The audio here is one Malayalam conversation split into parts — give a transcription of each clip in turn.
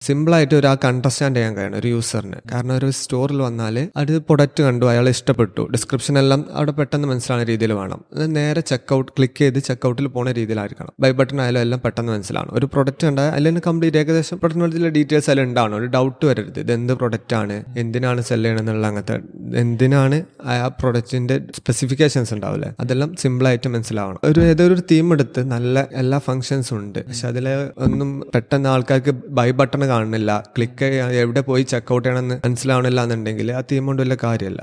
സിമ്പിളായിട്ട് ഒരാൾക്ക് അണ്ടർസ്റ്റാൻഡ് ചെയ്യാൻ കഴിയണം ഒരു യൂസറിന് കാരണം ഒരു സ്റ്റോറിൽ വന്നാൽ അത് പ്രൊഡക്റ്റ് കണ്ടു അയാൾ ഇഷ്ടപ്പെട്ടു ഡിസ്ക്രിപ്ഷൻ എല്ലാം അവിടെ പെട്ടെന്ന് മനസ്സിലാവുന്ന രീതിയിൽ വേണം അത് നേരെ ചെക്കൗട്ട് ക്ലിക്ക് ചെയ്ത് ചെക്കൗട്ടിൽ പോണ രീതിയിലായിരിക്കണം ബൈ ബട്ടൺ ആയാലും എല്ലാം പെട്ടെന്ന് മനസ്സിലാണ് ഒരു പ്രൊഡക്റ്റ് ഉണ്ടായാൽ അതിൽ കംപ്ലീറ്റ് ഏകദേശം പ്രൊഡക്റ്റിനുള്ള ഡീറ്റെയിൽസ് എല്ലാം ഉണ്ടാവണം ഒരു ഡൗട്ട് വരരുത് ഇത് എന്ത് പ്രൊഡക്റ്റ് ആണ് എന്തിനാണ് സെല് ചെയ്യണമെന്നുള്ള അങ്ങനത്തെ എന്തിനാണ് ആ പ്രൊഡക്റ്റിന്റെ സ്പെസിഫിക്കേഷൻസ് ഉണ്ടാവില്ലേ അതെല്ലാം സിമ്പിളായിട്ട് മനസ്സിലാവണം ഒരു ഏതൊരു തീം എടുത്ത് നല്ല എല്ലാ ഫങ്ഷൻസും ഉണ്ട് പക്ഷെ അതിൽ ഒന്നും പെട്ടെന്ന് ആൾക്കാർക്ക് ബൈ ബട്ടൺ കാണുന്നില്ല ക്ലിക്ക് എവിടെ പോയി ചെക്കൗട്ട് ചെയ്യണമെന്ന് മനസ്സിലാവണില്ല എന്നുണ്ടെങ്കിൽ ആ തീം കൊണ്ട് വലിയ കാര്യമല്ല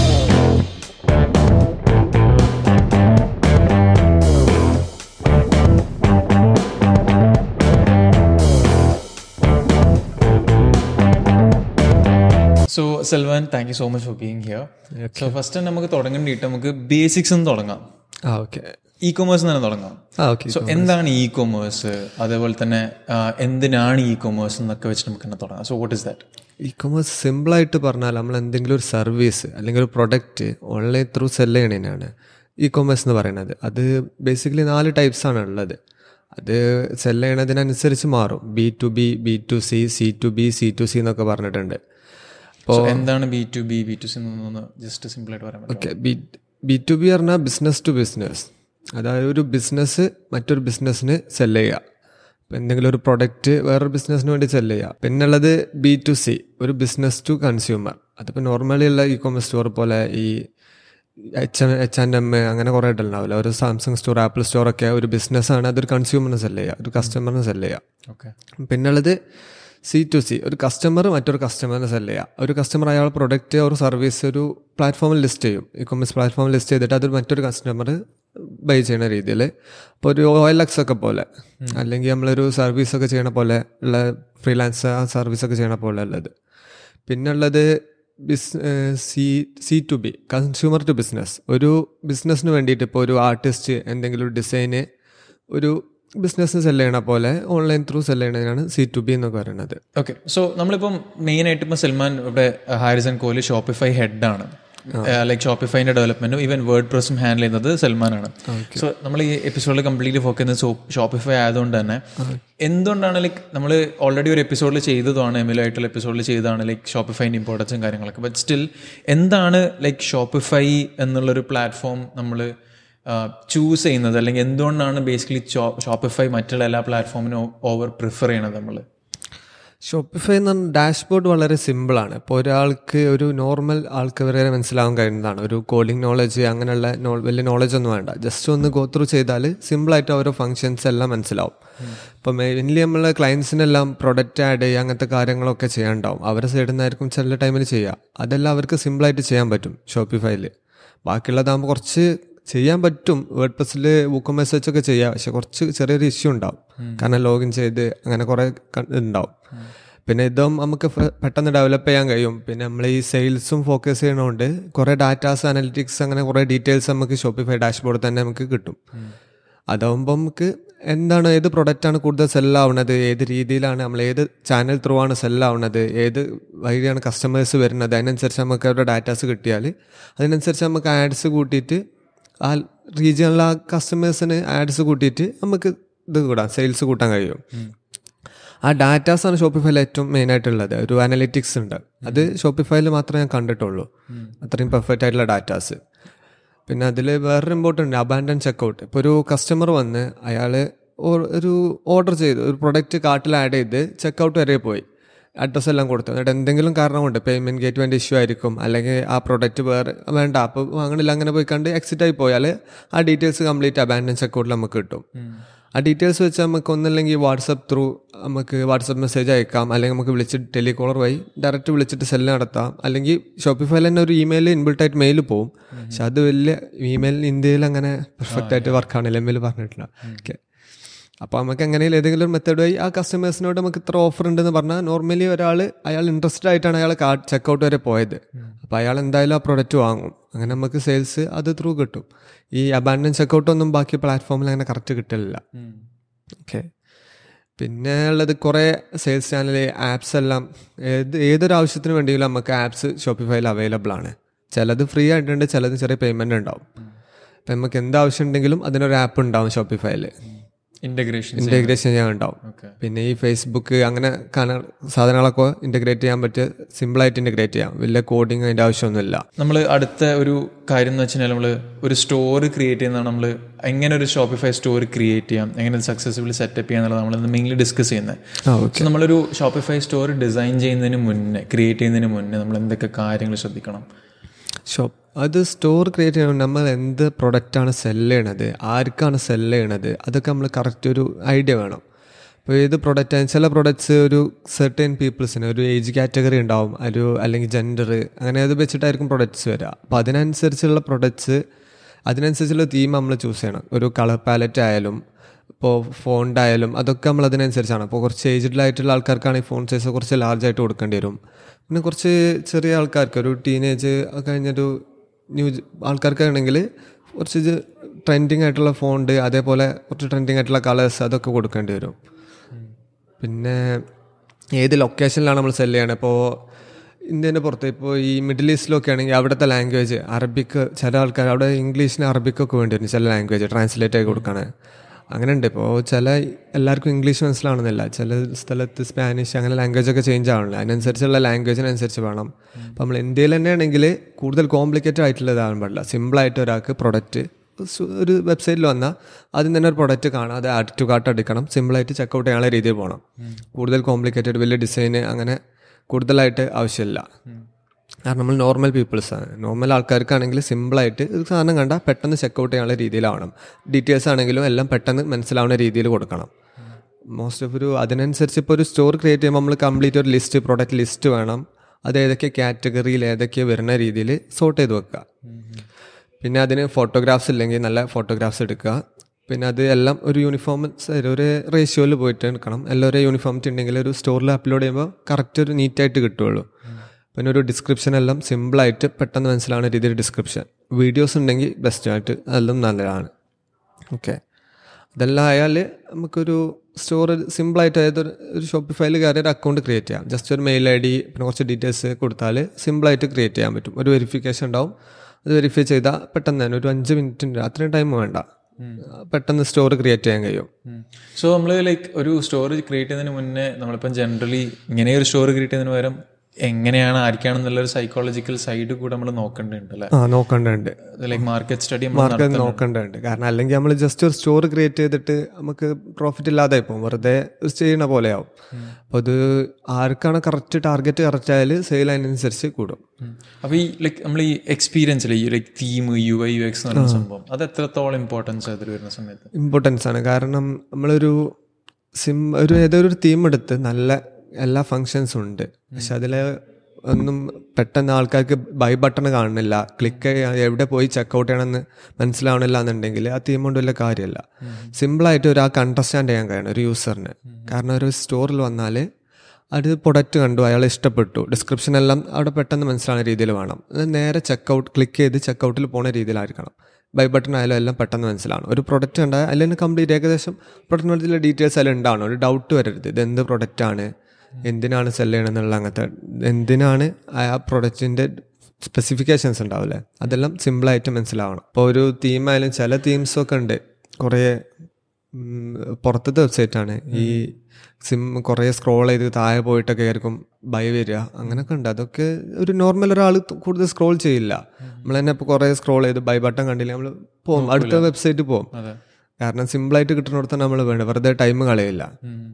so Selvan thank you so much for being here so first നമുക്ക് തുടങ്ങേണ്ടിയിട്ട് നമുക്ക് ബേസിക്സ് എന്ന് തുടങ്ങാം ആ ഓക്കെ ഇ കൊമേഴ്സ് തന്നെ തുടങ്ങാം ആ ഓക്കെ സോ എന്താണ് ഇ കൊമേഴ്സ് അതേപോലെ തന്നെ ആ, എന്തിനാണ് ഇ കൊമേഴ്സ് എന്നൊക്കെ വെച്ച് നമുക്ക് തന്നെ തുടങ്ങാം so what is that e commerce സിമ്പിളായിട്ട് പറഞ്ഞാൽ നമ്മൾ എന്തെങ്കിലും ഒരു സർവീസ് അല്ലെങ്കിൽ ഒരു പ്രൊഡക്റ്റ് ഓൺലൈൻ ത്രൂ സെല് ചെയ്യണതിനാണ് ഇ കൊമേഴ്സ് എന്ന് പറയുന്നത് അത് ബേസിക്കലി നാല് ടൈപ്സ് ആണ് ഉള്ളത് അത് സെല് ചെയ്യണതിനനുസരിച്ച് മാറും B to B B to C C to B C to C എന്നൊക്കെ പറഞ്ഞിട്ടുണ്ട് സോ എന്താണ് B to B B to C എന്നൊന്ന് ജസ്റ്റ് സിമ്പിൾ ആയിട്ട് പറയാൻ പറ്റും okay B B to B പറഞ്ഞാൽ ബിസിനസ് ടു ബിസിനസ് അതായത് ഒരു ബിസിനസ് മറ്റൊരു ബിസിനസ്സിന് സെല് ചെയ്യുക ഇപ്പം എന്തെങ്കിലും ഒരു പ്രൊഡക്റ്റ് വേറൊരു ബിസിനസ്സിന് വേണ്ടി സെല് ചെയ്യുക പിന്നുള്ളത് ബി ടു സി ഒരു ബിസിനസ് ടു കൺസ്യൂമർ അതിപ്പോൾ നോർമലി ഉള്ള ഇ കോമേഴ്സ് സ്റ്റോർ പോലെ ഈ എച്ച് എച്ച് ആൻഡ് എം അങ്ങനെ കുറേ ഉണ്ടാവില്ല ഒരു സാംസങ് സ്റ്റോർ ആപ്പിൾ സ്റ്റോർ ഒക്കെ ഒരു ബിസിനസ്സാണ് അതൊരു കൺസ്യൂമറിന് സെല് ചെയ്യുക ഒരു കസ്റ്റമറിന് സെല് ചെയ്യുക ഓക്കെ പിന്നുള്ളത് സി ടു സി ഒരു കസ്റ്റമർ മറ്റൊരു കസ്റ്റമറിനെ സെല് ചെയ്യുക ഒരു കസ്റ്റമർ അയാൾ പ്രൊഡക്റ്റ് ഒരു സർവീസ് ഒരു പ്ലാറ്റ്ഫോമിൽ ലിസ്റ്റ് ചെയ്യും ഇ കൊമേഴ്സ് പ്ലാറ്റ്ഫോമിൽ ലിസ്റ്റ് ചെയ്തിട്ട് അത് മറ്റൊരു കസ്റ്റമർ ബൈ ചെയ്യുന്ന രീതിയിൽ ഇപ്പോൾ ഒരു ഓയിൽ എക്സ് ഒക്കെ പോലെ അല്ലെങ്കിൽ നമ്മളൊരു സർവീസ് ഒക്കെ ചെയ്യണ പോലെ ഉള്ള ഫ്രീലാൻസ് ആ സർവീസ് ഒക്കെ ചെയ്യണ പോലെ ഉള്ളത് പിന്നുള്ളത് ബിസ് C C to B consumer to business ഒരു ബിസിനസ്സിന് വേണ്ടിയിട്ട് ഇപ്പോൾ ഒരു ആർട്ടിസ്റ്റ് എന്തെങ്കിലും ഒരു ഡിസൈന് ഒരു ബിസിനസ് സെല് ചെയ്യണ പോലെ ഓൺലൈൻ ത്രൂ സെല് ചെയ്യണതിനാണ് സി ടു ബി എന്നൊക്കെ പറയുന്നത് ഓക്കെ സോ നമ്മളിപ്പം മെയിൻ ആയിട്ട് ഇപ്പം സൽമാൻ ഇവിടെ ഹാരിസൺ കോഹ്ലി ഷോപ്പിഫൈ ഹെഡാണ് ലൈക്ക് ഷോപ്പിഫൈൻ്റെ ഡെവലപ്മെന്റും ഈവൻ വേർഡ് പ്രസും ഹാൻഡിൽ ചെയ്യുന്നത് സൽമാനാണ് സോ നമ്മൾ ഈ എപ്പിസോഡിൽ കംപ്ലീറ്റ്ലി ഫോക്കസ് ചെയ്യുന്നത് ഷോപ്പിഫൈ ആയതുകൊണ്ട് തന്നെ എന്തുകൊണ്ടാണ് ലൈക്ക് നമ്മൾ ഓൾറെഡി ഒരു എപ്പിസോഡിൽ ചെയ്തതാണ് എമിലായിട്ടുള്ള എപ്പിസോഡിൽ ചെയ്തതാണ് ലൈക്ക് ഷോപ്പിഫൈൻ്റെ ഇമ്പോർട്ടൻസും കാര്യങ്ങളൊക്കെ ബട്ട് സ്റ്റിൽ എന്താണ് ലൈക്ക് ഷോപ്പിഫൈ എന്നുള്ളൊരു പ്ലാറ്റ്ഫോം നമ്മൾ ചൂസ് ചെയ്യുന്നത് അല്ലെങ്കിൽ എന്തുകൊണ്ടാണ് ബേസിക്കലി ഷോപ്പിഫൈ മറ്റുള്ള എല്ലാ പ്ലാറ്റ്ഫോമിനും ഓവർ പ്രിഫർ ചെയ്യണത് നമ്മൾ ഷോപ്പിഫൈ എന്ന് പറഞ്ഞാൽ ഡാഷ്ബോർഡ് വളരെ സിമ്പിളാണ് ഇപ്പോൾ ഒരാൾക്ക് ഒരു നോർമൽ ആൾക്ക് വരെ മനസ്സിലാവാൻ കഴിയുന്നതാണ് ഒരു കോഡിംഗ് നോളജ് അങ്ങനെയുള്ള നോ വലിയ നോളജ് ഒന്നും വേണ്ട ജസ്റ്റ് ഒന്ന് ഗോ ത്രൂ ചെയ്താൽ സിമ്പിളായിട്ട് ഓരോ ഫങ്ഷൻസ് എല്ലാം മനസ്സിലാവും ഇപ്പോൾ മെയിൻലി നമ്മൾ ക്ലയൻസിനെല്ലാം പ്രൊഡക്റ്റ് ആഡ് ചെയ്യുക അങ്ങനത്തെ കാര്യങ്ങളൊക്കെ ചെയ്യാനുണ്ടാവും അവരെ സൈഡിൽ നിന്നായിരിക്കും ചില ടൈമിൽ ചെയ്യുക അതെല്ലാം അവർക്ക് സിമ്പിളായിട്ട് ചെയ്യാൻ പറ്റും ഷോപ്പിഫൈയിൽ ബാക്കിയുള്ളതാകുമ്പോൾ കുറച്ച് ചെയ്യാൻ പറ്റും വേർഡ് പ്ലസിൽ ബുക്ക് മെസ്സേജ് ഒക്കെ ചെയ്യാം പക്ഷെ കുറച്ച് ചെറിയൊരു ഇഷ്യൂ ഉണ്ടാവും കാരണം ലോഗിൻ ചെയ്ത് അങ്ങനെ കുറേ ക- ഉണ്ടാവും പിന്നെ ഇതും നമുക്ക് ഫ- പെട്ടെന്ന് ഡെവലപ്പ് ചെയ്യാൻ കഴിയും പിന്നെ നമ്മൾ ഈ സെയിൽസും ഫോക്കസ് ചെയ്യണതുകൊണ്ട് കുറേ ഡാറ്റാസ് അനലിറ്റിക്സ് അങ്ങനെ കുറേ ഡീറ്റെയിൽസ് നമുക്ക് ഷോപ്പിഫൈ ഡാഷ്ബോർഡ് തന്നെ നമുക്ക് കിട്ടും അതാവുമ്പോൾ നമുക്ക് എന്താണ് ഏത് പ്രൊഡക്റ്റാണ് കൂടുതൽ സെല്ലാവുന്നത് ഏത് രീതിയിലാണ് നമ്മൾ ഏത് ചാനൽ ത്രൂ ആണ് സെല്ലാവുന്നത് ഏത് വഴിയാണ് കസ്റ്റമേഴ്സ് വരുന്നത് അതിനനുസരിച്ച് നമുക്ക് അവരുടെ ഡാറ്റാസ് കിട്ടിയാൽ അതിനനുസരിച്ച് നമുക്ക് ആഡ്സ് കൂട്ടിയിട്ട് ആ റീജിയണിലെ ആ കസ്റ്റമേഴ്സിന് ആഡ്സ് കൂട്ടിയിട്ട് നമുക്ക് ഇത് കൂടാം സെയിൽസ് കൂട്ടാൻ കഴിയും ആ ഡാറ്റാസാണ് ഷോപ്പിഫൈയിൽ ഏറ്റവും മെയിൻ ആയിട്ടുള്ളത് ഒരു അനലിറ്റിക്സ് ഉണ്ട് അത് ഷോപ്പിഫൈയിൽ മാത്രമേ ഞാൻ കണ്ടിട്ടുള്ളൂ അത്രയും പെർഫെക്റ്റ് ആയിട്ടുള്ള ഡാറ്റാസ് പിന്നെ അതിൽ വേറൊരു ഇമ്പോർട്ടൻ്റ് ഉണ്ട് അബാൻഡൻ ചെക്കൗട്ട് ഇപ്പോൾ ഒരു കസ്റ്റമർ വന്ന് അയാൾ ഒരു ഓർഡർ ചെയ്തു ഒരു പ്രൊഡക്റ്റ് കാർട്ടിൽ ആഡ് ചെയ്ത് ചെക്കൗട്ട് വരെ പോയി അഡ്രസ്സ് എല്ലാം കൊടുത്തു എന്നിട്ട് എന്തെങ്കിലും കാരണം കൊണ്ട് പേയ്മെൻറ്റ് ഗേറ്റ്വേൻ്റെ ഇഷ്യൂ ആയിരിക്കും അല്ലെങ്കിൽ ആ പ്രൊഡക്റ്റ് വേറെ വേണ്ട അപ്പോൾ വാങ്ങണില്ല അങ്ങനെ പോയി കണ്ട് എക്സിറ്റ് ആയി പോയാൽ ആ ഡീറ്റെയിൽസ് കംപ്ലീറ്റ് അബാൻഡൻ ചെക്കൗട്ടിൽ നമുക്ക് കിട്ടും ആ ഡീറ്റെയിൽസ് വെച്ച് നമുക്ക് ഒന്നല്ലെങ്കിൽ വാട്സപ്പ് ത്രൂ നമുക്ക് വാട്സപ്പ് മെസ്സേജ് അയക്കാം അല്ലെങ്കിൽ നമുക്ക് വിളിച്ചിട്ട് ടെലികോളർ വഴി ഡയറക്റ്റ് വിളിച്ചിട്ട് സെല്ല് നടത്താം അല്ലെങ്കിൽ ഷോപ്പിഫൈയിൽ തന്നെ ഒരു ഇമെയിൽ ഇൻബിൾട്ടായിട്ട് മെയിൽ പോവും പക്ഷെ അത് വലിയ ഇമെയിൽ ഇന്ത്യയിൽ അങ്ങനെ പെർഫെക്റ്റ് ആയിട്ട് വർക്കാണ് എം എൽ പറഞ്ഞിട്ടില്ല ഓക്കെ അപ്പോൾ നമുക്ക് എങ്ങനെയും ഏതെങ്കിലും ഒരു മെത്തേഡ് വഴി ആ കസ്റ്റമേഴ്സിനോട് നമുക്ക് ഇത്ര ഓഫർ ഉണ്ടെന്ന് പറഞ്ഞാൽ നോർമലി ഒരാൾ അയാൾ ഇൻട്രസ്റ്റഡ് ആയിട്ടാണ് അയാൾ കാർഡ് ചെക്കൗട്ട് വരെ പോയത് അപ്പോൾ അയാൾ എന്തായാലും ആ പ്രൊഡക്റ്റ് വാങ്ങും അങ്ങനെ നമുക്ക് സെയിൽസ് അത് ത്രൂ കിട്ടും ഈ അബാൻഡൻ ചെക്കൗട്ട് ഒന്നും ബാക്കി പ്ലാറ്റ്ഫോമിൽ അങ്ങനെ കറക്റ്റ് കിട്ടില്ല ഓക്കെ പിന്നെ ഉള്ളത് കുറേ സെയിൽസ് ചാനൽ ആപ്സ് എല്ലാം ഏത് ഏതൊരു ആവശ്യത്തിന് വേണ്ടിയും നമുക്ക് ആപ്സ് ഷോപ്പിഫൈയിൽ അവൈലബിൾ ആണ് ചിലത് ഫ്രീ ആയിട്ടുണ്ട് ചിലത് ചെറിയ പേയ്മെൻറ്റ് ഉണ്ടാവും അപ്പം നമുക്ക് എന്ത് ആവശ്യം ഉണ്ടെങ്കിലും അതിനൊരു ആപ്പ് ഉണ്ടാവും ഷോപ്പിഫൈയിൽ ഇന്റഗ്രേഷൻ ഇൻറ്റഗ്രേഷൻ ചെയ്യാൻ ഉണ്ടാവും ഓക്കെ പിന്നെ ഈ ഫേസ്ബുക്ക് അങ്ങനെ കാന സാധനങ്ങളൊക്കെ ഇൻറ്റഗ്രേറ്റ് ചെയ്യാൻ പറ്റിയ സിമ്പിളായിട്ട് ഇൻറ്റഗ്രേറ്റ് ചെയ്യാം വലിയ കോഡിങ് അതിൻ്റെ ആവശ്യമൊന്നുമില്ല നമ്മൾ അടുത്ത ഒരു കാര്യം എന്ന് വെച്ചാൽ നമ്മൾ ഒരു സ്റ്റോർ ക്രിയേറ്റ് ചെയ്യുന്നതാണ് നമ്മൾ എങ്ങനെ ഒരു ഷോപ്പിഫൈ സ്റ്റോർ ക്രിയേറ്റ് ചെയ്യാം എങ്ങനെ സക്സസ്ഫുള്ളി സെറ്റപ്പ് ചെയ്യാം എന്നുള്ളത് നമ്മൾ മെയിൻലി ഡിസ്കസ് ചെയ്യുന്നത് ആ ഓക്കെ സോ നമ്മളൊരു ഷോപ്പിഫൈ സ്റ്റോർ ഡിസൈൻ ചെയ്യുന്നതിന് മുന്നേ ക്രിയേറ്റ് ചെയ്യുന്നതിന് മുന്നേ നമ്മൾ എന്തൊക്കെ കാര്യങ്ങൾ ശ്രദ്ധിക്കണം ഷോപ്പ് അത് സ്റ്റോർ ക്രിയേറ്റ് ചെയ്യണം നമ്മൾ എന്ത് പ്രൊഡക്റ്റാണ് സെല്ല് ചെയ്യണത് ആർക്കാണ് സെല്ല് ചെയ്യണത് അതൊക്കെ നമ്മൾ കറക്റ്റ് ഒരു ഐഡിയ വേണം ഇപ്പോൾ ഏത് പ്രൊഡക്റ്റ് ചില പ്രൊഡക്ട്സ് ഒരു സെർട്ടൻ പീപ്പിൾസിന് ഒരു ഏജ് കാറ്റഗറി ഉണ്ടാവും ഒരു അല്ലെങ്കിൽ ജെൻഡർ അങ്ങനെ അത് വെച്ചിട്ടായിരിക്കും പ്രൊഡക്ട്സ് വരിക അപ്പോൾ അതിനനുസരിച്ചുള്ള പ്രൊഡക്ട്സ് അതിനനുസരിച്ചുള്ള തീം നമ്മൾ ചൂസ് ചെയ്യണം ഒരു കളർ പാലറ്റ് ആയാലും ഇപ്പോൾ ഫോണ്ട് ആയാലും അതൊക്കെ നമ്മൾ അതിനനുസരിച്ചാണ് അപ്പോൾ കുറച്ച് ഏജ്ഡ് ആയിട്ടുള്ള ആൾക്കാർക്കാണെങ്കിൽ ഫോൺ സൈസ് കുറച്ച് ലാർജ് ആയിട്ട് കൊടുക്കേണ്ടി വരും പിന്നെ കുറച്ച് ചെറിയ ആൾക്കാർക്ക് ഒരു ടീനേജ് കഴിഞ്ഞൊരു ന്യൂ ആൾക്കാർക്കാണെങ്കിൽ കുറച്ച് ട്രെൻഡിങ് ആയിട്ടുള്ള ഫോണ്ട് അതേപോലെ കുറച്ച് ട്രെൻഡിങ് ആയിട്ടുള്ള കളേഴ്സ് അതൊക്കെ കൊടുക്കേണ്ടി വരും പിന്നെ ഏത് ലൊക്കേഷനിലാണ് നമ്മൾ സെല് ചെയ്യണത് ഇപ്പോൾ ഇന്ത്യൻ്റെ പുറത്ത് ഇപ്പോൾ ഈ മിഡിൽ ഈസ്റ്റിലൊക്കെ ആണെങ്കിൽ അവിടുത്തെ ലാംഗ്വേജ് അറബിക്ക് ചില ആൾക്കാർ അവിടെ ഇംഗ്ലീഷിന് അറബിക്കൊക്കെ വേണ്ടി വരും ചില ലാംഗ്വേജ് ട്രാൻസ്ലേറ്റ് ആയി കൊടുക്കണേ അങ്ങനെ ഉണ്ട് ഇപ്പോൾ ചില എല്ലാവർക്കും ഇംഗ്ലീഷ് മനസ്സിലാവണമെന്നില്ല ചില സ്ഥലത്ത് സ്പാനിഷ് അങ്ങനെ ലാംഗ്വേജ് ഒക്കെ ചേഞ്ച് ആവണില്ല അതിനനുസരിച്ചുള്ള ലാംഗ്വേജിനനുസരിച്ച് വേണം അപ്പോൾ നമ്മൾ ഇന്ത്യയിൽ തന്നെ ആണെങ്കിൽ കൂടുതൽ കോംപ്ലിക്കേറ്റഡ് ആയിട്ടുള്ളതാകാൻ പാടില്ല സിമ്പിളായിട്ട് ഒരാൾക്ക് പ്രൊഡക്റ്റ് ഒരു വെബ്സൈറ്റിൽ വന്നാൽ ആദ്യം തന്നെ ഒരു പ്രൊഡക്റ്റ് കാണാം അത് ആഡ് ടു കാർട്ട് അടിക്കണം സിമ്പിളായിട്ട് ചെക്കൗട്ട് ചെയ്യാനുള്ള രീതിയിൽ പോകണം കൂടുതൽ കോംപ്ലിക്കേറ്റഡ് വലിയ ഡിസൈന് അങ്ങനെ കൂടുതലായിട്ട് ആവശ്യമില്ല കാരണം നമ്മൾ നോർമൽ പീപ്പിൾസാണ് നോർമൽ ആൾക്കാർക്കാണെങ്കിൽ സിമ്പിളായിട്ട് ഒരു സാധനം കണ്ടാൽ പെട്ടെന്ന് ചെക്കൗട്ട് ചെയ്യാനുള്ള രീതിയിലാവണം ഡീറ്റെയിൽസ് ആണെങ്കിലും എല്ലാം പെട്ടെന്ന് മനസ്സിലാവുന്ന രീതിയിൽ കൊടുക്കണം മോസ്റ്റ് ഓഫ് ഒരു അതിനനുസരിച്ച് ഇപ്പോൾ ഒരു സ്റ്റോർ ക്രിയേറ്റ് ചെയ്യുമ്പോൾ നമ്മൾ കംപ്ലീറ്റ് ഒരു ലിസ്റ്റ് പ്രോഡക്റ്റ് ലിസ്റ്റ് വേണം അത് ഏതൊക്കെ കാറ്റഗറിയിൽ ഏതൊക്കെ വരുന്ന രീതിയിൽ സോർട്ട് ചെയ്ത് വെക്കുക പിന്നെ അതിന് ഫോട്ടോഗ്രാഫ്സ് ഇല്ലെങ്കിൽ നല്ല ഫോട്ടോഗ്രാഫ്സ് എടുക്കുക പിന്നെ അത് എല്ലാം ഒരു യൂണിഫോം ഒരു റേഷ്യോയിൽ പോയിട്ട് എടുക്കണം എല്ലാം ഒരേ യൂണിഫോമിറ്റി ഉണ്ടെങ്കിൽ ഒരു സ്റ്റോറിൽ അപ്ലോഡ് ചെയ്യുമ്പോൾ കറക്റ്റ് ഒരു നീറ്റായിട്ട് കിട്ടുള്ളൂ പിന്നെ ഒരു ഡിസ്ക്രിപ്ഷൻ എല്ലാം സിമ്പിളായിട്ട് പെട്ടെന്ന് മനസ്സിലാവുന്ന രീതിയിൽ ഡിസ്ക്രിപ്ഷൻ വീഡിയോസ് ഉണ്ടെങ്കിൽ ബെസ്റ്റായിട്ട് അതെല്ലാം നല്ലതാണ് ഓക്കെ അതെല്ലാം ആയാൽ നമുക്കൊരു സ്റ്റോർ സിമ്പിളായിട്ട് അതായത് ഒരു- ഒരു ഷോപ്പിഫൈയിൽ കയറി ഒരു അക്കൗണ്ട് ക്രിയേറ്റ് ചെയ്യാം ജസ്റ്റ് ഒരു മെയിൽ ഐ ഡി പിന്നെ കുറച്ച് ഡീറ്റെയിൽസ് കൊടുത്താൽ സിമ്പിളായിട്ട് ക്രിയേറ്റ് ചെയ്യാൻ പറ്റും ഒരു വെരിഫിക്കേഷൻ ഉണ്ടാവും അത് വെരിഫൈ ചെയ്താൽ പെട്ടെന്ന് തന്നെ ഒരു അഞ്ച് മിനിറ്റിൻ്റെ അത്രയും ടൈം വേണ്ട പെട്ടെന്ന് സ്റ്റോർ ക്രിയേറ്റ് ചെയ്യാൻ കഴിയും സോ നമ്മൾ ലൈക്ക് ഒരു സ്റ്റോർ ക്രിയേറ്റ് ചെയ്യുന്നതിന് മുന്നേ നമ്മളിപ്പം ജനറലി ഇങ്ങനെ ഒരു സ്റ്റോർ ക്രിയേറ്റ് ചെയ്യുന്നതിന് പകരം എങ്ങനെയാണ് ആർക്കാണെന്നുള്ള ഒരു സൈക്കോളജിക്കൽ സൈഡ് കൂടെ നമ്മൾ നോക്കേണ്ടതുണ്ട് അല്ലേ ആ നോക്കേണ്ടതുണ്ട് ലൈക്ക് മാർക്കറ്റ് സ്റ്റഡി മാർക്കറ്റ് നോക്കേണ്ടതുണ്ട് കാരണം അല്ലെങ്കിൽ നമ്മൾ ജസ്റ്റ് ഒരു സ്റ്റോർ ക്രിയേറ്റ് ചെയ്തിട്ട് നമുക്ക് പ്രോഫിറ്റ് ഇല്ലാതെ പോകും വെറുതെ ചെയ്യണ പോലെയാവും അപ്പോൾ അത് ആർക്കാണ് കറക്റ്റ് ടാർഗറ്റ് കറക്റ്റ് ആയാൽ സെയിൽ അതിനനുസരിച്ച് കൂടും അപ്പോൾ ഈ ലൈക്ക് നമ്മൾ ഈ എക്സ്പീരിയൻസിൽ ഈ like theme U I U X എന്ന് പറയുന്ന സംഭവം അത് എത്രത്തോളം ഇമ്പോർട്ടൻസ് അതിൽ വരുന്ന സമയത്ത് ഇമ്പോർട്ടൻസ് ആണ് കാരണം നമ്മളൊരു സിം ഒരു ഏതൊരു തീം എടുത്ത് നല്ല എല്ലാ ഫങ്ഷൻസും ഉണ്ട് പക്ഷെ അതിൽ ഒന്നും പെട്ടെന്ന് ആൾക്കാർക്ക് ബൈ ബട്ടൺ കാണുന്നില്ല ക്ലിക്ക് ചെയ്യാൻ എവിടെ പോയി ചെക്കൗട്ട് ചെയ്യണമെന്ന് മനസ്സിലാവണില്ല എന്നുണ്ടെങ്കിൽ ആ തീം കൊണ്ട് വലിയ കാര്യമല്ല സിമ്പിളായിട്ട് ഒരാൾക്ക് അണ്ടർസ്റ്റാൻഡ് ചെയ്യാൻ കഴിയണം ഒരു യൂസറിന് കാരണം ഒരു സ്റ്റോറിൽ വന്നാൽ അത് പ്രൊഡക്റ്റ് കണ്ടു അയാൾ ഇഷ്ടപ്പെട്ടു ഡിസ്ക്രിപ്ഷൻ എല്ലാം അവിടെ പെട്ടെന്ന് മനസ്സിലാവുന്ന രീതിയിൽ വേണം അത് നേരെ ചെക്കൗട്ട് ക്ലിക്ക് ചെയ്ത് ചെക്കൗട്ടിൽ പോണ രീതിയിലായിരിക്കണം ബൈ ബട്ടൺ ആയാലും എല്ലാം പെട്ടെന്ന് മനസ്സിലാണ് ഒരു പ്രൊഡക്റ്റ് കണ്ടാൽ അതിൽ തന്നെ കംപ്ലീറ്റ് ഏകദേശം പ്രൊഡക്റ്റിനെ പറ്റിയുള്ള ഡീറ്റെയിൽസ് അതിൽ ഉണ്ടാവണം ഒരു ഡൗട്ട് വരരുത് ഇത് എന്ത് പ്രൊഡക്റ്റാണ് എന്തിനാണ് സെല് ചെയ്യണമെന്നുള്ള അങ്ങനത്തെ എന്തിനാണ് ആ പ്രൊഡക്റ്റിൻ്റെ സ്പെസിഫിക്കേഷൻസ് ഉണ്ടാവില്ലേ അതെല്ലാം സിമ്പിളായിട്ട് മനസ്സിലാവണം ഇപ്പോൾ ഒരു തീമായാലും ചില തീംസൊക്കെ ഉണ്ട് കുറേ ഉം, പുറത്തത്തെ വെബ്സൈറ്റാണ് ഈ സിം കുറേ സ്ക്രോൾ ചെയ്ത് താഴെ പോയിട്ടൊക്കെ ആയിരിക്കും ബൈ വരിക അങ്ങനെയൊക്കെ ഉണ്ട് അതൊക്കെ ഒരു നോർമൽ ഒരാൾ കൂടുതൽ സ്ക്രോൾ ചെയ്യില്ല നമ്മൾ തന്നെ ഇപ്പോൾ കുറേ സ്ക്രോൾ ചെയ്ത് ബൈ ബട്ടൺ കണ്ടില്ല നമ്മൾ പോകും അടുത്ത വെബ്സൈറ്റ് പോകും അതെ കാരണം സിമ്പിളായിട്ട് കിട്ടുന്നിടത്ത് നമ്മൾ വേണ്ട വെറുതെ ടൈം കളയില്ല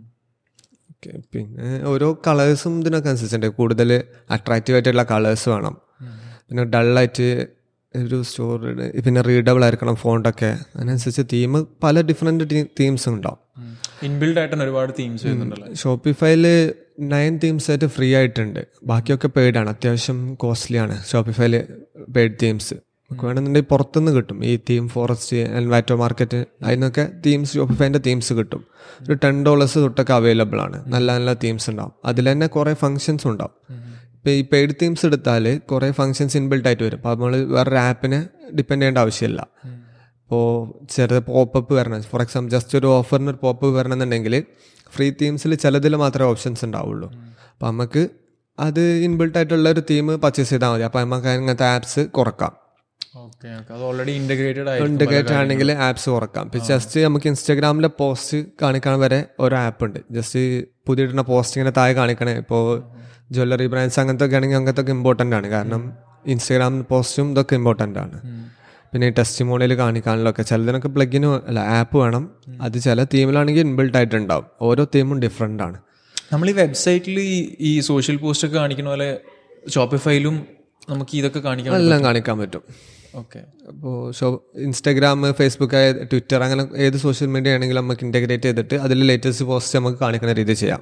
ഓക്കെ പിന്നെ ഓരോ കളേഴ്സും ഇതിനൊക്കെ അനുസരിച്ചുണ്ട് കൂടുതൽ അട്രാക്റ്റീവ് ആയിട്ടുള്ള കളേഴ്സ് വേണം പിന്നെ ഡള്ളായിട്ട് ഒരു സ്റ്റോർ പിന്നെ റീഡബിൾ ആയിരിക്കണം ഫോണ്ടൊക്കെ അതിനനുസരിച്ച് തീം പല ഡിഫറെൻറ്റ് തീംസ് ഉണ്ടാവും ഇൻബിൽഡ് ആയിട്ട് തന്നെ ഒരുപാട് തീംസ് വരുന്നുണ്ടല്ലോ ഷോപ്പിഫൈയിൽ നയൻ തീംസ് ആയിട്ട് ഫ്രീ ആയിട്ടുണ്ട് ബാക്കിയൊക്കെ പെയ്ഡാണ് അത്യാവശ്യം കോസ്റ്റ്ലി ആണ് ഷോപ്പിഫൈയിൽ പെയ്ഡ് തീംസ് നമുക്ക് വേണമെന്നുണ്ടെങ്കിൽ പുറത്തുനിന്ന് കിട്ടും ഈ തീം ഫോറസ്റ്റ് എൻവാറ്റോ മാർക്കറ്റ് അതിനൊക്കെ തീംസ് ഷോപ്പിഫൈൻ്റെ തീംസ് കിട്ടും ഒരു ടെൻ ഡോളേഴ്സ് തൊട്ടൊക്കെ അവൈലബിൾ ആണ് നല്ല നല്ല തീംസ് ഉണ്ടാവും അതിൽ തന്നെ കുറേ ഫങ്ഷൻസ് ഉണ്ടാവും ഇപ്പോൾ ഈ പെയ്ഡ് തീംസ് എടുത്താൽ കുറേ ഫങ്ഷൻസ് ഇൻബിൽട്ട് ആയിട്ട് വരും അപ്പോൾ നമ്മൾ വേറൊരു ആപ്പിനെ ഡിപ്പെൻഡ് ചെയ്യേണ്ട ആവശ്യമില്ല ഇപ്പോൾ ചെറുത് പോപ്പപ്പ് വരണം ഫോർ എക്സാമ്പിൾ ജസ്റ്റ് ഒരു ഓഫറിന് ഒരു പോപ്പ് വരണമെന്നുണ്ടെങ്കിൽ ഫ്രീ തീംസിൽ ചിലതിൽ മാത്രമേ ഓപ്ഷൻസ് ഉണ്ടാവുള്ളൂ അപ്പോൾ നമുക്ക് അത് ഇൻബിൽട്ട് ആയിട്ടുള്ള ഒരു തീം പർച്ചേസ് ചെയ്താൽ മതി അപ്പോൾ നമുക്ക് അങ്ങനത്തെ ആപ്സ് കുറക്കാം ഓക്കെ ഓക്കെ അത് ഓൾറെഡി ഇന്റഗ്രേറ്റഡ് ആയി ഇൻഡിക്കേറ്റ് ആണെങ്കിൽ ആപ്സ് തുറക്കാം ഇപ്പം ജസ്റ്റ് നമുക്ക് ഇൻസ്റ്റാഗ്രാമിലെ പോസ്റ്റ് കാണിക്കാൻ വരെ ഒരു ആപ്പ് ഉണ്ട് ജസ്റ്റ് പുതിയ ഇടുന്ന പോസ്റ്റ് ഇങ്ങനെ താഴെ കാണിക്കണേ ഇപ്പോൾ ജ്വല്ലറി ബ്രാൻഡ്സ് അങ്ങനത്തെ ഒക്കെ ആണെങ്കിൽ അങ്ങനത്തെ ഒക്കെ ഇമ്പോർട്ടൻ്റ് ആണ് കാരണം ഇൻസ്റ്റാഗ്രാം പോസ്റ്റും ഇതൊക്കെ ഇമ്പോർട്ടൻ്റ് ആണ് പിന്നെ ഈ ടെസ്റ്റ് മോണിൽ കാണിക്കാനുള്ളതൊക്കെ ചിലതിനൊക്കെ പ്ലഗിന് അല്ല ആപ്പ് വേണം അത് ചില തീമിലാണെങ്കിൽ ഇൻബിൽട്ട് ആയിട്ടുണ്ടാവും ഓരോ തീമും ഡിഫറെൻ്റ് ആണ് നമ്മൾ ഈ വെബ്സൈറ്റിൽ ഈ സോഷ്യൽ പോസ്റ്റ് ഒക്കെ കാണിക്കുന്ന പോലെ ഷോപ്പിഫൈയിലും നമുക്ക് ഇതൊക്കെ കാണിക്കാൻ എല്ലാം കാണിക്കാൻ പറ്റും ഓക്കെ അപ്പോൾ ഷോ ഇൻസ്റ്റാഗ്രാം ഫേസ്ബുക്ക് ട്വിറ്റർ അങ്ങനെ ഏത് സോഷ്യൽ മീഡിയ ആണെങ്കിലും നമുക്ക് ഇൻറ്റഗ്രേറ്റ് ചെയ്തിട്ട് അതിൽ ലേറ്റസ്റ്റ് പോസ്റ്റ് നമുക്ക് കാണിക്കുന്ന രീതി ചെയ്യാം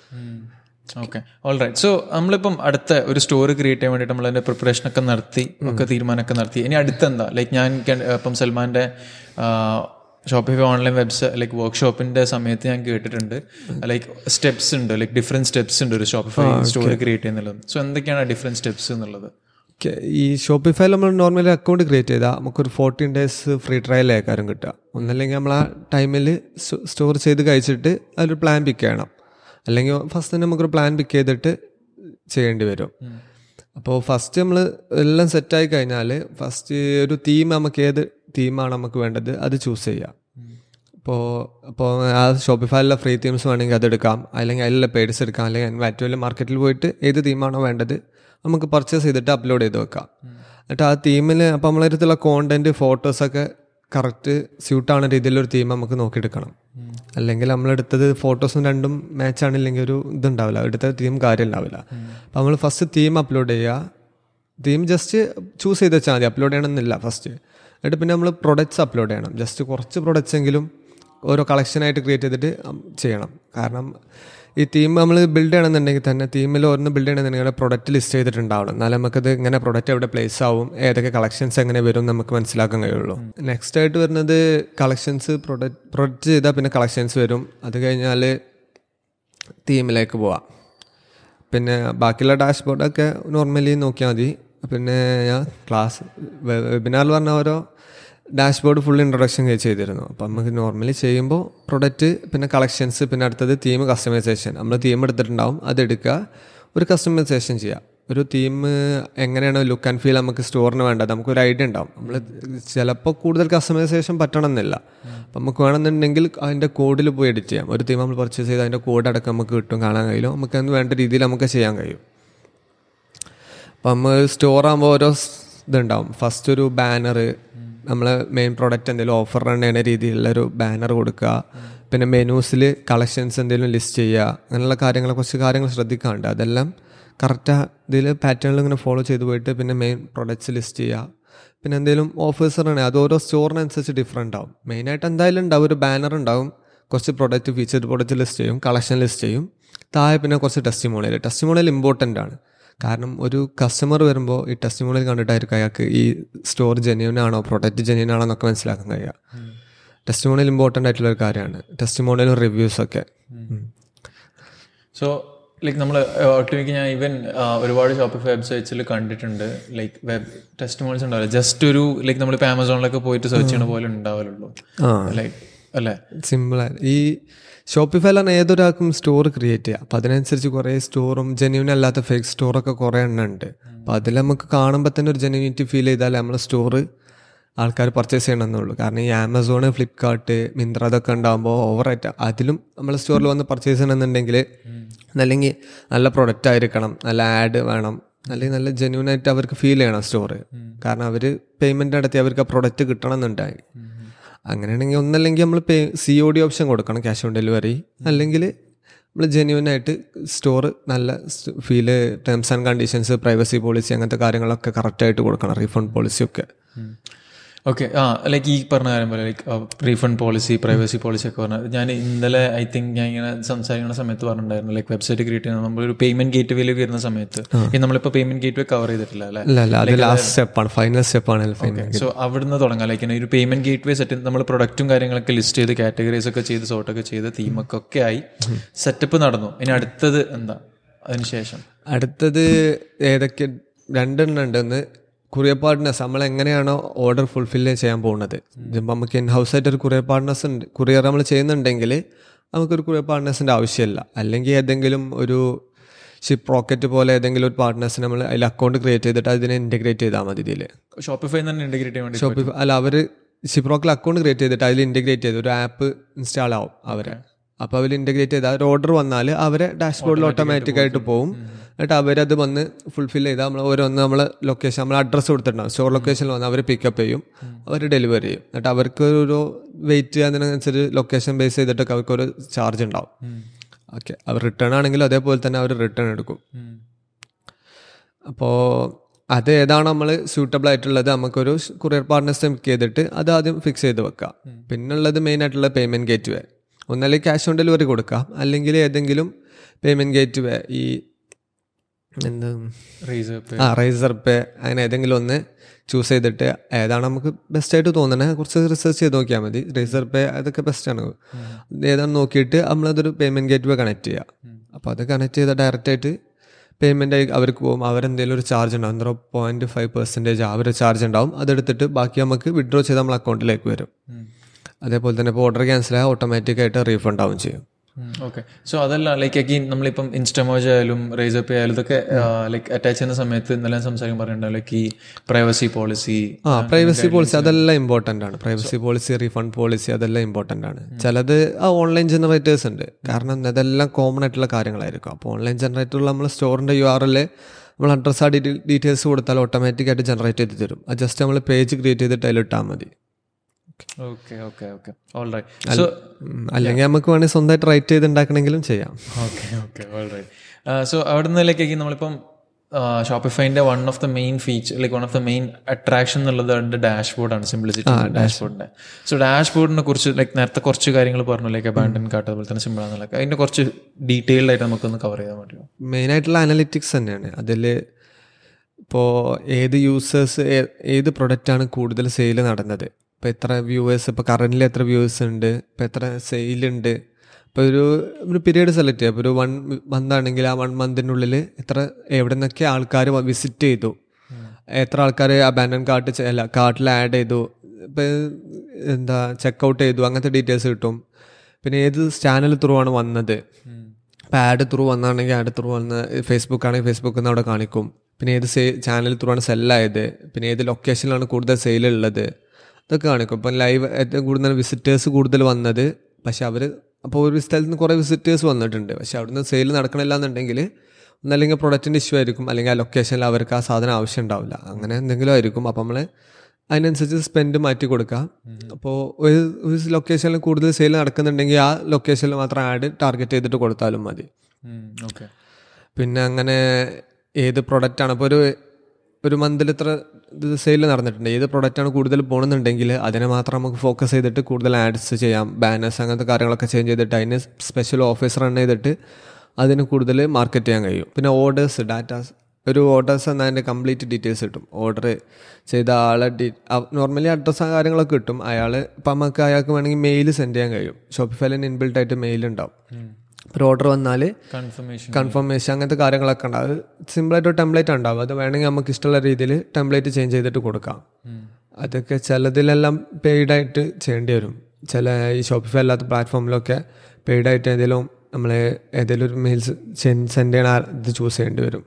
ഓക്കെ ഓൾ റൈറ്റ് സോ നമ്മളിപ്പം അടുത്ത ഒരു സ്റ്റോറി ക്രിയേറ്റ് ചെയ്യാൻ വേണ്ടിയിട്ട് നമ്മൾ അതിന്റെ പ്രിപ്പറേഷൻ ഒക്കെ നടത്തി ഒക്കെ തീരുമാനമൊക്കെ നടത്തി ഇനി അടുത്ത എന്താ ലൈക്ക് ഞാൻ കണ്ട- ഇപ്പം സൽമാന്റെ ഷോപ്പിഫൈ ഓൺലൈൻ വെബ്സ് ലൈക്ക് വർക്ക്ഷോപ്പിന്റെ സമയത്ത് ഞാൻ കേട്ടിട്ടുണ്ട് ലൈക്ക് സ്റ്റെപ്സ് ഉണ്ട് ലൈക്ക് ഡിഫറെന്റ് സ്റ്റെപ്സ് ഉണ്ട് ഒരു ഷോപ്പിഫൈ സ്റ്റോറി ക്രിയേറ്റ് ചെയ്യുന്നുള്ളത് സോ എന്തൊക്കെയാണ് ഡിഫറെന്റ് സ്റ്റെപ്സ് എന്നുള്ളത് Okay, ഈ ഷോപ്പിഫൈയിൽ നമ്മൾ നോർമലി അക്കൗണ്ട് ക്രിയേറ്റ് ചെയ്താൽ നമുക്കൊരു ഫോർട്ടീൻ ഡേയ്സ് ഫ്രീ ട്രയൽ ആക്കാരും കിട്ടുക ഒന്നല്ലെങ്കിൽ നമ്മൾ ആ ടൈമിൽ സ്റ്റോർ ചെയ്ത് കഴിച്ചിട്ട് അതൊരു പ്ലാൻ പിക്ക് ചെയ്യണം അല്ലെങ്കിൽ ഫസ്റ്റ് തന്നെ നമുക്കൊരു പ്ലാൻ പിക്ക് ചെയ്തിട്ട് ചെയ്യേണ്ടി വരും അപ്പോൾ ഫസ്റ്റ് നമ്മൾ എല്ലാം സെറ്റായി കഴിഞ്ഞാൽ ഫസ്റ്റ് ഒരു തീം നമുക്ക് ഏത് തീമാണ് നമുക്ക് വേണ്ടത് അത് ചൂസ് ചെയ്യാം അപ്പോൾ അപ്പോൾ ആ ഷോപ്പിഫൈയിലുള്ള ഫ്രീ തീംസ് വേണമെങ്കിൽ അതെടുക്കാം അല്ലെങ്കിൽ അതിലുള്ള പേഡ്സ് എടുക്കാം അല്ലെങ്കിൽ അതിന് മറ്റു മാർക്കറ്റിൽ പോയിട്ട് ഏത് തീമാണോ വേണ്ടത് നമുക്ക് പർച്ചേസ് ചെയ്തിട്ട് അപ്ലോഡ് ചെയ്ത് വെക്കാം എന്നിട്ട് ആ തീമിൽ അപ്പോൾ നമ്മളെ അടുത്തുള്ള കോണ്ടന്റ് ഫോട്ടോസൊക്കെ കറക്റ്റ് സ്യൂട്ടാണ് രീതിയിലൊരു തീം നമുക്ക് നോക്കിയെടുക്കണം അല്ലെങ്കിൽ നമ്മളെടുത്തത് ഫോട്ടോസും രണ്ടും മാച്ച് ആണില്ലെങ്കിൽ ഒരു ഇതുണ്ടാവില്ല എടുത്ത തീം കാര്യം ഉണ്ടാവില്ല അപ്പോൾ നമ്മൾ ഫസ്റ്റ് തീം അപ്ലോഡ് ചെയ്യുക തീം ജസ്റ്റ് ചൂസ് ചെയ്ത് വെച്ചാൽ മതി അപ്ലോഡ് ചെയ്യണമെന്നില്ല ഫസ്റ്റ് എന്നിട്ട് പിന്നെ നമ്മൾ പ്രൊഡക്ട്സ് അപ്ലോഡ് ചെയ്യണം ജസ്റ്റ് കുറച്ച് പ്രൊഡക്ട്സ് എങ്കിലും ഓരോ കളക്ഷനായിട്ട് ക്രിയേറ്റ് ചെയ്തിട്ട് ഉം ചെയ്യണം കാരണം ഈ തീം നമ്മൾ ബിൽഡ് ചെയ്യണമെന്നുണ്ടെങ്കിൽ തന്നെ തീമിൽ ഓരോന്ന് ബിൽഡ് ചെയ്യണമെന്നുണ്ടെങ്കിൽ പ്രൊഡക്റ്റ് ലിസ്റ്റ് ചെയ്തിട്ടുണ്ടാവണം എന്നാലും നമുക്കത് ഇങ്ങനെ പ്രൊഡക്റ്റ് എവിടെ പ്ലേസ് ആവും ഏതൊക്കെ കളക്ഷൻസ് എങ്ങനെ വരും എന്ന് നമുക്ക് മനസ്സിലാക്കാൻ കഴിയുള്ളൂ നെക്സ്റ്റ് ആയിട്ട് വരുന്നത് കളക്ഷൻസ് പ്രൊഡക്റ്റ് പ്രൊഡക്റ്റ് ചെയ്താൽ പിന്നെ കളക്ഷൻസ് വരും അത് കഴിഞ്ഞാൽ തീമിലേക്ക് പോവാം പിന്നെ ബാക്കിയുള്ള ഡാഷ്ബോർഡൊക്കെ നോർമലി നോക്കിയാൽ മതി പിന്നെ ഞാൻ ക്ലാസ് വെബിനാറിൽ പറഞ്ഞ ഓരോ ഡാഷ്ബോർഡ് ഫുൾ ഇൻട്രൊഡക്ഷൻ ചെയ്തിരുന്നു അപ്പം നമുക്ക് നോർമലി ചെയ്യുമ്പോൾ പ്രൊഡക്റ്റ് പിന്നെ കളക്ഷൻസ് പിന്നെ അടുത്തത് തീം കസ്റ്റമൈസേഷൻ നമ്മൾ തീം എടുത്തിട്ടുണ്ടാവും അതെടുക്കുക ഒരു കസ്റ്റമൈസേഷൻ ചെയ്യുക ഒരു തീം എങ്ങനെയാണ് ലുക്ക് ആൻഡ് ഫീൽ നമുക്ക് സ്റ്റോറിന് വേണ്ടത് നമുക്കൊരു ഐഡിയ ഉണ്ടാവും നമ്മൾ ചിലപ്പോൾ കൂടുതൽ കസ്റ്റമൈസേഷൻ പറ്റണമെന്നില്ല അപ്പം നമുക്ക് വേണമെന്നുണ്ടെങ്കിൽ അതിൻ്റെ കോഡിൽ പോയി എഡിറ്റ് ചെയ്യാം ഒരു തീം നമ്മൾ പർച്ചേസ് ചെയ്ത് അതിൻ്റെ കോഡ് അടക്കം നമുക്ക് കിട്ടും കാണാൻ കഴിയും നമുക്ക് അതിന് വേണ്ട രീതിയിൽ നമുക്ക് ചെയ്യാൻ കഴിയും അപ്പം നമ്മൾ സ്റ്റോർ ആകുമ്പോൾ ഓരോ സ് ഇതുണ്ടാവും ഫസ്റ്റ് ഒരു ബാനർ നമ്മൾ മെയിൻ പ്രോഡക്റ്റ് എന്തെങ്കിലും ഓഫർ റൺ ചെയ്യുന്ന രീതിയിലുള്ള ഒരു ബാനർ കൊടുക്കുക പിന്നെ മെനൂസിൽ കളക്ഷൻസ് എന്തെങ്കിലും ലിസ്റ്റ് ചെയ്യുക അങ്ങനെയുള്ള കാര്യങ്ങൾ കുറച്ച് കാര്യങ്ങൾ ശ്രദ്ധിക്കാറുണ്ട് അതെല്ലാം കറക്റ്റ് ഇതിൽ പാറ്റേണിൽ ഇങ്ങനെ ഫോളോ ചെയ്ത് പോയിട്ട് പിന്നെ മെയിൻ പ്രൊഡക്ട്സ് ലിസ്റ്റ് ചെയ്യുക പിന്നെ എന്തെങ്കിലും ഓഫേഴ്സ് ആണ് അത് ഓരോ സ്റ്റോറിനനുസരിച്ച് ഡിഫറെൻ്റ് ആവും മെയിനായിട്ട് എന്തായാലും ഉണ്ടാവും ഒരു ബാനർ ഉണ്ടാവും കുറച്ച് പ്രൊഡക്റ്റ് ഫീച്ചർ പ്രൊഡക്റ്റ് ലിസ്റ്റ് ചെയ്യും കളക്ഷൻ ലിസ്റ്റ് ചെയ്യും താഴെ പിന്നെ കുറച്ച് ടെസ്റ്റിമോണിയൽ ടെസ്റ്റിമോണിയൽ ഇമ്പോർട്ടൻ്റ് ആണ് കാരണം ഒരു കസ്റ്റമർ വരുമ്പോൾ ഈ ടെസ്റ്റിമോണിയൽ കണ്ടിട്ടായിരിക്കും അയാൾക്ക് ഈ സ്റ്റോർ ജെന്യൂൻ ആണോ പ്രൊഡക്റ്റ് ജെന്യൂൻ ആണോ എന്നൊക്കെ മനസ്സിലാക്കാൻ കഴിയുക ടെസ്റ്റിമോണിയൽ ഇമ്പോർട്ടൻ്റ് ആയിട്ടുള്ള ഒരു കാര്യമാണ് ടെസ്റ്റിമോണിയലും റിവ്യൂസൊക്കെ സോ ലൈക്ക് നമ്മൾ ഒട്ടുമിക്ക ഞാൻ ഈവൻ ഒരുപാട് ഷോപ്പിഫൈ വെബ്സൈറ്റ്സിൽ കണ്ടിട്ടുണ്ട് ലൈക്ക് വെബ് ടെസ്റ്റ് മോൾസ് ഉണ്ടാവില്ല ജസ്റ്റ് ഒരു ലൈക്ക് നമ്മളിപ്പോൾ ആമസോണിലൊക്കെ പോയിട്ട് സെർച്ച് ചെയ്യണ പോലെ ഉണ്ടാവലുള്ളൂ ആ ലൈക്ക് അല്ലേ സിമ്പിളാണ് ഈ ഷോപ്പിഫൈലാണ് ഏതൊരാൾക്കും സ്റ്റോർ ക്രിയേറ്റ് ചെയ്യുക അപ്പം അതിനനുസരിച്ച് കുറേ സ്റ്റോറും ജെന്യൂൻ അല്ലാത്ത ഫേക്ക് സ്റ്റോറൊക്കെ കുറേ എണ്ണം ഉണ്ട് അപ്പം അതിൽ നമുക്ക് കാണുമ്പോൾ തന്നെ ഒരു ജെന്യൂനിറ്റി ഫീൽ ചെയ്താൽ നമ്മൾ സ്റ്റോറ് ആൾക്കാർ പർച്ചേസ് ചെയ്യണമെന്നുള്ളൂ കാരണം ഈ ആമസോൺ ഫ്ലിപ്കാർട്ട് മിന്ത്ര അതൊക്കെ ഉണ്ടാകുമ്പോൾ ഓവറായിട്ട് അതിലും നമ്മൾ സ്റ്റോറിൽ വന്ന് പർച്ചേസ് ചെയ്യണമെന്നുണ്ടെങ്കിൽ അല്ലെങ്കിൽ നല്ല പ്രൊഡക്റ്റ് ആയിരിക്കണം നല്ല ആഡ് വേണം അല്ലെങ്കിൽ നല്ല ജെന്യൂൻ ആയിട്ട് അവർക്ക് ഫീൽ ചെയ്യണം സ്റ്റോറ് കാരണം അവർ പേയ്മെൻറ്റ് നടത്തി അവർക്ക് ആ പ്രൊഡക്റ്റ് കിട്ടണം എന്നുണ്ടായി അങ്ങനെയാണെങ്കിൽ ഒന്നല്ലെങ്കിൽ നമ്മൾ pay C O D option കൊടുക്കണം ക്യാഷ് ഓൺ ഡെലിവറി അല്ലെങ്കിൽ നമ്മൾ ജെന്യൂൻ ആയിട്ട് സ്റ്റോർ നല്ല feel terms and conditions privacy policy അങ്ങനത്തെ കാര്യങ്ങളൊക്കെ കറക്റ്റായിട്ട് കൊടുക്കണം റീഫണ്ട് പോളിസി ഒക്കെ ഓക്കെ ആ ലൈക്ക് ഈ പറഞ്ഞ കാര്യം പോലെ like refund policy privacy policy ഒക്കെ പറഞ്ഞത് ഞാൻ ഇന്നലെ ഐ തിങ്ക് ഞാൻ ഇങ്ങനെ സംസാരിക്കുന്ന സമയത്ത് പറഞ്ഞിട്ടുണ്ടായിരുന്നു ലൈക്ക് വെബ്സൈറ്റ് ക്രിയേറ്റ് ചെയ്യുന്ന നമ്മളൊരു പേയ്മെന്റ് ഗേറ്റ് വേയിലേക്ക് വരുന്ന സമയത്ത് ഈ നമ്മളിപ്പോൾ പേയ്മെന്റ് ഗേറ്റ് വേ കവർ ചെയ്തിട്ടില്ല അല്ലേ അല്ല അല്ല അത് ലാസ്റ്റ് സ്റ്റെപ്പാണ് ഫൈനൽ സ്റ്റെപ്പാണ് ഫൈനൽ സോ അവിടുന്ന് തുടങ്ങാം ലൈക്ക് ഒരു പേയ്മെന്റ് ഗേറ്റ് വേ സെറ്റ് നമ്മൾ പ്രൊഡക്റ്റും കാര്യങ്ങളൊക്കെ ലിസ്റ്റ് ചെയ്ത് കാറ്റഗറീസ് ഒക്കെ ചെയ്ത് സോർട്ടൊക്കെ ചെയ്ത് തീമൊക്കെ ഒക്കെ ആയി സെറ്റപ്പ് നടന്നു ഇനി അടുത്തത് എന്താ അതിനുശേഷം അടുത്തത് ഏതൊക്കെ രണ്ടെണ്ണം ഉണ്ട് ഒന്ന് കുറിയർ പാർട്ട്നേഴ്സ് നമ്മൾ എങ്ങനെയാണോ ഓർഡർ ഫുൾഫിൽ ചെയ്യാൻ പോകുന്നത് ഇപ്പം നമുക്ക് ഇൻ ഹൗസ് ആയിട്ട് ഒരു കുറിയർ പാർട്ട്നേഴ്സ് ഉണ്ട് കുറിയർ നമ്മൾ ചെയ്യുന്നുണ്ടെങ്കിൽ നമുക്കൊരു കുറിയർ പാർട്ട്നേഴ്സിൻ്റെ ആവശ്യമില്ല അല്ലെങ്കിൽ ഏതെങ്കിലും ഒരു ഷിപ്പ് റോക്കറ്റ് പോലെ ഏതെങ്കിലും ഒരു പാർട്ട്നേഴ്സിന് നമ്മൾ അതിൽ അക്കൗണ്ട് ക്രിയേറ്റ് ചെയ്തിട്ട് അതിനെ ഇൻറ്റഗ്രേറ്റ് ചെയ്താൽ മതി ഇതിൽ ഷോപ്പിഫൈ തന്നെ ഇന്റഗ്രേറ്റ് ചെയ്യാൻ വേണ്ടി ഷോപ്പിഫൈ അല്ല അവർ ഷിപ്പ് റോക്കിൽ അക്കൗണ്ട് ക്രിയേറ്റ് ചെയ്തിട്ട് അതിൽ ഇൻറ്റഗ്രേറ്റ് ചെയ്ത് ഒരു ആപ്പ് ഇൻസ്റ്റാൾ ആവും അവരെ അപ്പോൾ അവർ ഇൻറ്റഗ്രേറ്റ് ചെയ്താൽ ഒരു ഓർഡർ വന്നാൽ അവരെ ഡാഷ്ബോർഡിൽ ഓട്ടോമാറ്റിക് ആയിട്ട് പോകും എന്നിട്ട് അവരത് വന്ന് ഫുൾഫിൽ ചെയ്താൽ നമ്മൾ ഓരോന്ന് നമ്മൾ ലൊക്കേഷൻ നമ്മൾ അഡ്രസ്സ് കൊടുത്തിട്ടുണ്ടാവും സ്റ്റോർ ലൊക്കേഷനിൽ വന്ന് അവർ പിക്കപ്പ് ചെയ്യും അവർ ഡെലിവറി ചെയ്യും എന്നിട്ട് അവർക്ക് ഒരു വെയിറ്റ് അതിനനുസരിച്ച് ലൊക്കേഷൻ ബേസ് ചെയ്തിട്ടൊക്കെ അവർക്ക് ഒരു ചാർജ് ഉണ്ടാവും ഓക്കെ അവർ റിട്ടേൺ ആണെങ്കിലും അതേപോലെ തന്നെ അവർ റിട്ടേൺ എടുക്കും അപ്പോൾ അത് ഏതാണ് നമ്മൾ സ്യൂട്ടബിൾ ആയിട്ടുള്ളത് നമുക്കൊരു കൊറിയർ പാർട്ട്നേഴ്സ് പിക്ക് ചെയ്തിട്ട് അത് ആദ്യം ഫിക്സ് ചെയ്ത് വെക്കാം പിന്നുള്ളത് മെയിൻ ആയിട്ടുള്ള പേയ്മെൻറ്റ് ഗേറ്റ് വേ ഒന്നല്ലെങ്കിൽ ക്യാഷ് ഓൺ ഡെലിവറി കൊടുക്കാം അല്ലെങ്കിൽ ഏതെങ്കിലും പേയ്മെൻറ്റ് ഗേറ്റ് വേ ഈ എന്ത് റേസ് ആ റൈസർ പേ അങ്ങനെ ഏതെങ്കിലും ഒന്ന് ചൂസ് ചെയ്തിട്ട് ഏതാണ് നമുക്ക് ബെസ്റ്റ് ആയിട്ട് തോന്നണത് കുറച്ച് റിസർച്ച് ചെയ്ത് നോക്കിയാൽ മതി റൈസർ പേ അതൊക്കെ ബെസ്റ്റാണ് ഏതാണെന്ന് നോക്കിയിട്ട് നമ്മളതൊരു പേയ്മെൻറ്റ് ഗേറ്റ് വേ കണക്ട് ചെയ്യുക അപ്പോൾ അത് കണക്ട് ചെയ്താൽ ഡയറക്റ്റ് ആയിട്ട് പേയ്മെൻ്റ് ആയി അവർക്ക് പോകും അവരെന്തെങ്കിലും ഒരു ചാർജ് ഉണ്ടാവും സീറോ പോയിൻറ്റ് ഫൈവ് പെർസെൻറ്റേജ് ആ ഒരു ചാർജ് ഉണ്ടാവും അതെടുത്തിട്ട് ബാക്കി നമുക്ക് വിഡ്രോ ചെയ്ത് നമ്മൾ അക്കൗണ്ടിലേക്ക് വരും അതേപോലെ തന്നെ ഇപ്പോൾ ഓർഡർ ക്യാൻസൽ ആയാൽ ഓട്ടോമാറ്റിക്കായിട്ട് റീഫണ്ട് ആവും ചെയ്യും ഓക്കെ സോ അതല്ല ലൈക്ക് അഗീൻ നമ്മളിപ്പം ഇൻസ്റ്റമോജ് ആയാലും റേസ് പേ ആയാലും ഇതൊക്കെ ലൈക്ക് അറ്റാച്ച് ചെയ്യുന്ന സമയത്ത് ഇന്നലെ സംസാരിക്കാൻ പറഞ്ഞിട്ടുണ്ടാവും ലൈക്ക് ഈ പ്രൈവസി പോളിസി ആ പ്രൈവസി പോളിസി അതെല്ലാം ഇമ്പോർട്ടൻ്റ് ആണ് പ്രൈവസി പോളിസി റീഫണ്ട് പോളിസി അതെല്ലാം ഇമ്പോർട്ടൻ്റ് ആണ് ചിലത് ആ ഓൺലൈൻ ജനറേറ്റേഴ്സ് ഉണ്ട് കാരണം അതെല്ലാം കോമൺ ആയിട്ടുള്ള കാര്യങ്ങളായിരിക്കും അപ്പോൾ ഓൺലൈൻ ജനറേറ്ററിൽ നമ്മൾ സ്റ്റോറിൻ്റെ യു ആർ എൽ നമ്മൾ അഡ്രസ് ആ ഡീറ്റെയിൽസ് കൊടുത്താൽ ഓട്ടോമാറ്റിക്കായിട്ട് ജനറേറ്റ് ചെയ്ത് തരും അത് ജസ്റ്റ് നമ്മൾ പേജ് ക്രിയേറ്റ് ചെയ്തിട്ട് അതിലിട്ടാൽ മതി okay okay okay all right so ഉം, അല്ലെങ്കിൽ നമുക്ക് വേണമെങ്കിൽ സ്വന്തമായിട്ട് റൈറ്റ് ചെയ്ത് ഉണ്ടാക്കണമെങ്കിലും ചെയ്യാം okay okay all right so അവിടെ നിന്നിലേക്ക് നമ്മളിപ്പം ഷോപ്പിഫൈൻ്റെ one of the main feature like one of the main attraction എന്നുള്ളത് അതിൻ്റെ ഡാഷ്ബോർഡാണ് സിംപ്ലിസിറ്റി ഡാഷ്ബോർഡിൻ്റെ സോ ഡാഷ്ബോർഡിനെ കുറിച്ച് ലൈക്ക് നേരത്തെ കുറച്ച് കാര്യങ്ങൾ പറഞ്ഞു ലൈക്ക് അബാൻഡൻ കാട്ട് അതുപോലെ തന്നെ സിമ്പിൾ ആണെന്നൊക്കെ അതിൻ്റെ കുറച്ച് ഡീറ്റെയിൽഡ് ആയിട്ട് നമുക്കൊന്ന് കവർ ചെയ്താൽ പറ്റുമോ മെയിനായിട്ടുള്ള അനലിറ്റിക്സ് തന്നെയാണ് അതിൽ ഇപ്പോൾ ഏത് യൂസേഴ്സ് ഏത് പ്രൊഡക്റ്റാണ് കൂടുതൽ സെയിൽ നടന്നത് ഇപ്പോൾ എത്ര വ്യൂവേഴ്സ് ഇപ്പോൾ കറൻറ്റിൽ എത്ര വ്യൂവേഴ്സ് ഉണ്ട് ഇപ്പോൾ എത്ര സെയിലുണ്ട് ഇപ്പോൾ ഒരു ഒരു പീരീഡ് സെലക്ട് ചെയ്യുക ഇപ്പോൾ ഒരു വൺ മന്ത് ആണെങ്കിൽ ആ വൺ മന്തിനുള്ളിൽ എത്ര എവിടെ നിന്നൊക്കെ ആൾക്കാർ വിസിറ്റ് ചെയ്തു എത്ര ആൾക്കാർ അബാൻഡൻ കാർട്ട് അല്ല കാർട്ടിൽ ആഡ് ചെയ്തു ഇപ്പോൾ എന്താ ചെക്കൗട്ട് ചെയ്തു അങ്ങനത്തെ ഡീറ്റെയിൽസ് കിട്ടും പിന്നെ ഏത് ചാനൽ ത്രൂ ആണ് വന്നത് ഇപ്പോൾ ആഡ് ത്രൂ വന്നാണെങ്കിൽ ആഡ് ത്രൂ വന്ന് ഫേസ്ബുക്ക് ആണെങ്കിൽ ഫേസ്ബുക്കിൽ നിന്ന് അവിടെ കാണിക്കും പിന്നെ ഏത് സേ ചാനൽ ത്രൂ ആണ് സെല്ലായത് പിന്നെ ഏത് ലൊക്കേഷനിലാണ് കൂടുതൽ സെയിൽ ഉള്ളത് ഇതൊക്കെ കാണിക്കും ഇപ്പം ലൈവ് ഏറ്റവും കൂടുതൽ വിസിറ്റേഴ്സ് കൂടുതൽ വന്നത് പക്ഷെ അവർ അപ്പോൾ ഒരു സ്ഥലത്ത് നിന്ന് കുറേ വിസിറ്റേഴ്സ് വന്നിട്ടുണ്ട് പക്ഷെ അവിടുന്ന് സെയിൽ നടക്കണില്ല എന്നുണ്ടെങ്കിൽ ഒന്നല്ലെങ്കിൽ പ്രൊഡക്റ്റിൻ്റെ ഇഷ്യൂ ആയിരിക്കും അല്ലെങ്കിൽ ആ ലൊക്കേഷനിൽ അവർക്ക് ആ സാധനം ആവശ്യം ഉണ്ടാവില്ല അങ്ങനെ എന്തെങ്കിലും ആയിരിക്കും അപ്പോൾ നമ്മൾ അതിനനുസരിച്ച് സ്പെൻഡ് മാറ്റി കൊടുക്കാം അപ്പോൾ ഒരു ഒരു ലൊക്കേഷനിൽ കൂടുതൽ സെയിൽ നടക്കുന്നുണ്ടെങ്കിൽ ആ ലൊക്കേഷനിൽ മാത്രം ആഡ് ടാർഗറ്റ് ചെയ്തിട്ട് കൊടുത്താലും മതി ഓക്കെ പിന്നെ അങ്ങനെ ഏത് പ്രൊഡക്റ്റാണ് ഇപ്പോൾ ഒരു ഒരു മന്തിൽ ഇത്ര ഇത് സെയിൽ നടന്നിട്ടുണ്ട് ഏത് പ്രൊഡക്റ്റാണ് കൂടുതൽ പോകണമെന്നുണ്ടെങ്കിൽ അതിനെ മാത്രം നമുക്ക് ഫോക്കസ് ചെയ്തിട്ട് കൂടുതൽ ആഡ്സ് ചെയ്യാം ബാനേഴ്സ് അങ്ങനത്തെ കാര്യങ്ങളൊക്കെ ചേഞ്ച് ചെയ്തിട്ട് അതിന് സ്പെഷ്യൽ ഓഫീസ് റൺ ചെയ്തിട്ട് അതിന് കൂടുതൽ മാർക്കറ്റ് ചെയ്യാൻ കഴിയും പിന്നെ ഓർഡേഴ്സ് ഡാറ്റാസ് ഒരു ഓർഡേഴ്സ് എന്നാൽ അതിൻ്റെ കംപ്ലീറ്റ് ഡീറ്റെയിൽസ് കിട്ടും ഓർഡർ ചെയ്ത ആളെ ഡീ നോർമലി അഡ്രസ്സ് കാര്യങ്ങളൊക്കെ കിട്ടും അയാൾ ഇപ്പം നമുക്ക് അയാൾക്ക് വേണമെങ്കിൽ മെയിൽ സെൻഡ് ചെയ്യാൻ കഴിയും ഷോപ്പിഫൈലിന് ഇൻബിൽട്ട് ആയിട്ട് മെയിൽ ഉണ്ടാവും ഒരു ഓർഡർ വന്നാൽ കൺഫർമേഷൻ കൺഫർമേഷൻ അങ്ങനത്തെ കാര്യങ്ങളൊക്കെ ഉണ്ടാവും അത് സിമ്പിളായിട്ട് ടെംപ്ലേറ്റ് ഉണ്ടാവും അത് വേണമെങ്കിൽ നമുക്ക് ഇഷ്ടമുള്ള രീതിയിൽ ടെംപ്ലേറ്റ് ചേഞ്ച് ചെയ്തിട്ട് കൊടുക്കാം അതൊക്കെ ചിലതിലെല്ലാം പെയ്ഡായിട്ട് ചെയ്യേണ്ടി വരും ചില ഈ ഷോപ്പിഫൈ അല്ലാത്ത പ്ലാറ്റ്ഫോമിലൊക്കെ പെയ്ഡായിട്ട് ഏതെങ്കിലും നമ്മൾ ഏതെങ്കിലും ഒരു മെയിൽസ് സെൻഡ് ചെയ്യണ ആ ഇത് ചൂസ് ചെയ്യേണ്ടി വരും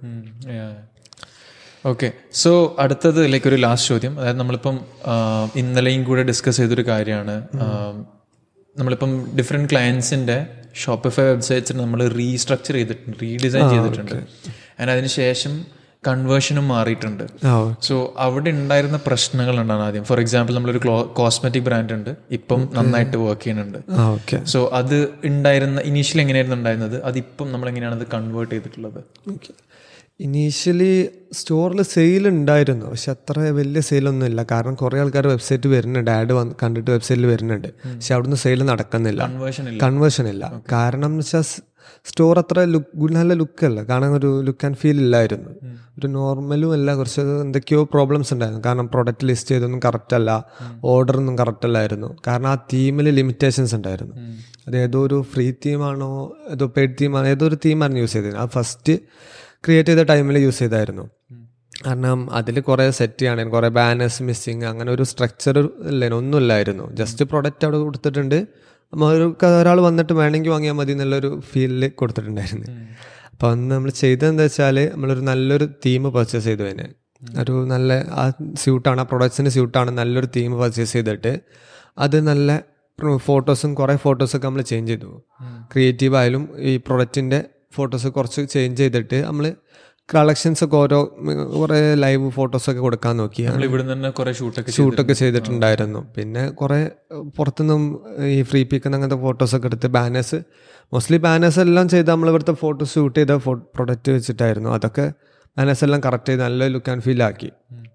ഓക്കെ സോ അടുത്തത് ലൈക്ക് ഒരു ലാസ്റ്റ് ചോദ്യം അതായത് നമ്മളിപ്പം ആ, ഇന്നലെയും കൂടെ ഡിസ്കസ് ചെയ്തൊരു കാര്യമാണ് ആ, നമ്മളിപ്പം ഡിഫറെൻറ്റ് ക്ലയൻസിൻ്റെ ഷോപ്പിഫൈ വെബ്സൈറ്റ്സിന് നമ്മൾ റീസ്ട്രക്ചർ ചെയ്തിട്ടുണ്ട് റീഡിസൈൻ ചെയ്തിട്ടുണ്ട് ആൻഡ് അതിന് ശേഷം കൺവേർഷനും മാറിയിട്ടുണ്ട് ആ സോ അവിടെ ഉണ്ടായിരുന്ന പ്രശ്നങ്ങൾ ഉണ്ടാണ് ആദ്യം ഫോർ എക്സാമ്പിൾ നമ്മളൊരു ക്ലോ കോസ്മെറ്റിക് ബ്രാൻഡ് ഉണ്ട് ഇപ്പം നന്നായിട്ട് വർക്ക് ചെയ്യുന്നുണ്ട് ആ ഓക്കെ സോ അത് ഉണ്ടായിരുന്ന ഇനീഷ്യലി എങ്ങനെയായിരുന്നു ഉണ്ടായിരുന്നത് അതിപ്പം നമ്മൾ എങ്ങനെയാണ് അത് കൺവേർട്ട് ചെയ്തിട്ടുള്ളത് ഇനീഷ്യലി സ്റ്റോറിൽ സെയിൽ ഉണ്ടായിരുന്നു പക്ഷെ അത്ര വലിയ സെയിലൊന്നും ഇല്ല കാരണം കുറേ ആൾക്കാർ വെബ്സൈറ്റ് വരുന്നുണ്ട് ആഡ് വന്ന് കണ്ടിട്ട് വെബ്സൈറ്റിൽ വരുന്നുണ്ട് പക്ഷെ അവിടുന്ന് സെയിൽ നടക്കുന്നില്ല കൺവേർഷൻ ഇല്ല കൺവേർഷൻ ഇല്ല കാരണം എന്ന് വെച്ചാൽ സ്റ്റോർ അത്ര ലുക്ക് നല്ല ലുക്കല്ല കാണാൻ ഒരു ലുക്ക് ആൻഡ് ഫീൽ ഇല്ലായിരുന്നു ഒരു നോർമലും അല്ല കുറച്ച് എന്തൊക്കെയോ പ്രോബ്ലംസ് ഉണ്ടായിരുന്നു കാരണം പ്രൊഡക്റ്റ് ലിസ്റ്റ് ചെയ്തൊന്നും കറക്റ്റ് അല്ല ഓർഡർ ഒന്നും കറക്റ്റ് അല്ലായിരുന്നു കാരണം ആ തീമിൽ ലിമിറ്റേഷൻസ് ഉണ്ടായിരുന്നു അത് ഏതോ ഒരു ഫ്രീ തീമാണോ ഏതോ പെയ്ഡ് തീമാണോ ഏതോ ഒരു തീമായിരുന്നു യൂസ് ചെയ്തത് ആ ഫസ്റ്റ് ക്രിയേറ്റ് ചെയ്ത ടൈമിൽ യൂസ് ചെയ്തായിരുന്നു കാരണം അതിൽ കുറേ സെറ്റ് ചെയ്യണേ കുറേ ബാനേഴ്സ് മിസ്സിങ് അങ്ങനെ ഒരു സ്ട്രക്ചർ ഇല്ല ഒന്നുമില്ലായിരുന്നു ജസ്റ്റ് പ്രൊഡക്റ്റ് അവിടെ കൊടുത്തിട്ടുണ്ട് നമ്മ ഒരു ഒരാൾ വന്നിട്ട് വേണമെങ്കിൽ വാങ്ങിയാൽ മതി എന്നുള്ളൊരു ഫീലിൽ കൊടുത്തിട്ടുണ്ടായിരുന്നു അപ്പോൾ അന്ന് നമ്മൾ ചെയ്തതെന്താ വെച്ചാൽ നമ്മളൊരു നല്ലൊരു തീം പർച്ചേസ് ചെയ്തു അതിന് ഒരു നല്ല ആ സ്യൂട്ടാണ് ആ പ്രൊഡക്ട്സിൻ്റെ സ്യൂട്ടാണ് നല്ലൊരു തീം പർച്ചേസ് ചെയ്തിട്ട് അത് നല്ല ഫോട്ടോസും കുറേ ഫോട്ടോസൊക്കെ നമ്മൾ ചേഞ്ച് ചെയ്തു ക്രിയേറ്റീവ് ആയാലും ഈ പ്രൊഡക്റ്റിൻ്റെ ഫോട്ടോസ് കുറച്ച് ചേഞ്ച് ചെയ്തിട്ട് നമ്മൾ കളക്ഷൻസ് ഒക്കെ ഓരോ ഉം, കുറേ ലൈവ് ഫോട്ടോസൊക്കെ കൊടുക്കാൻ നോക്കി നമ്മൾ ഇവിടുന്ന് തന്നെ കുറെ ഷൂട്ടൊക്കെ ഷൂട്ടൊക്കെ ചെയ്തിട്ടുണ്ടായിരുന്നു പിന്നെ കുറേ പുറത്തുനിന്നും ഈ ഫ്രീ പിക്കുന്ന അങ്ങനത്തെ ഫോട്ടോസൊക്കെ എടുത്ത് ബാനേഴ്സ് മോസ്റ്റ്ലി ബാനേഴ്സ് എല്ലാം ചെയ്ത് നമ്മൾ ഇവിടുത്തെ ഫോട്ടോ ഷൂട്ട് ചെയ്ത പ്രൊഡക്റ്റ് വെച്ചിട്ടായിരുന്നു അതൊക്കെ ബാനേഴ്സ് എല്ലാം കറക്റ്റ് ചെയ്ത് നല്ല ലുക്ക് ആൻഡ് ഫീൽ ആക്കി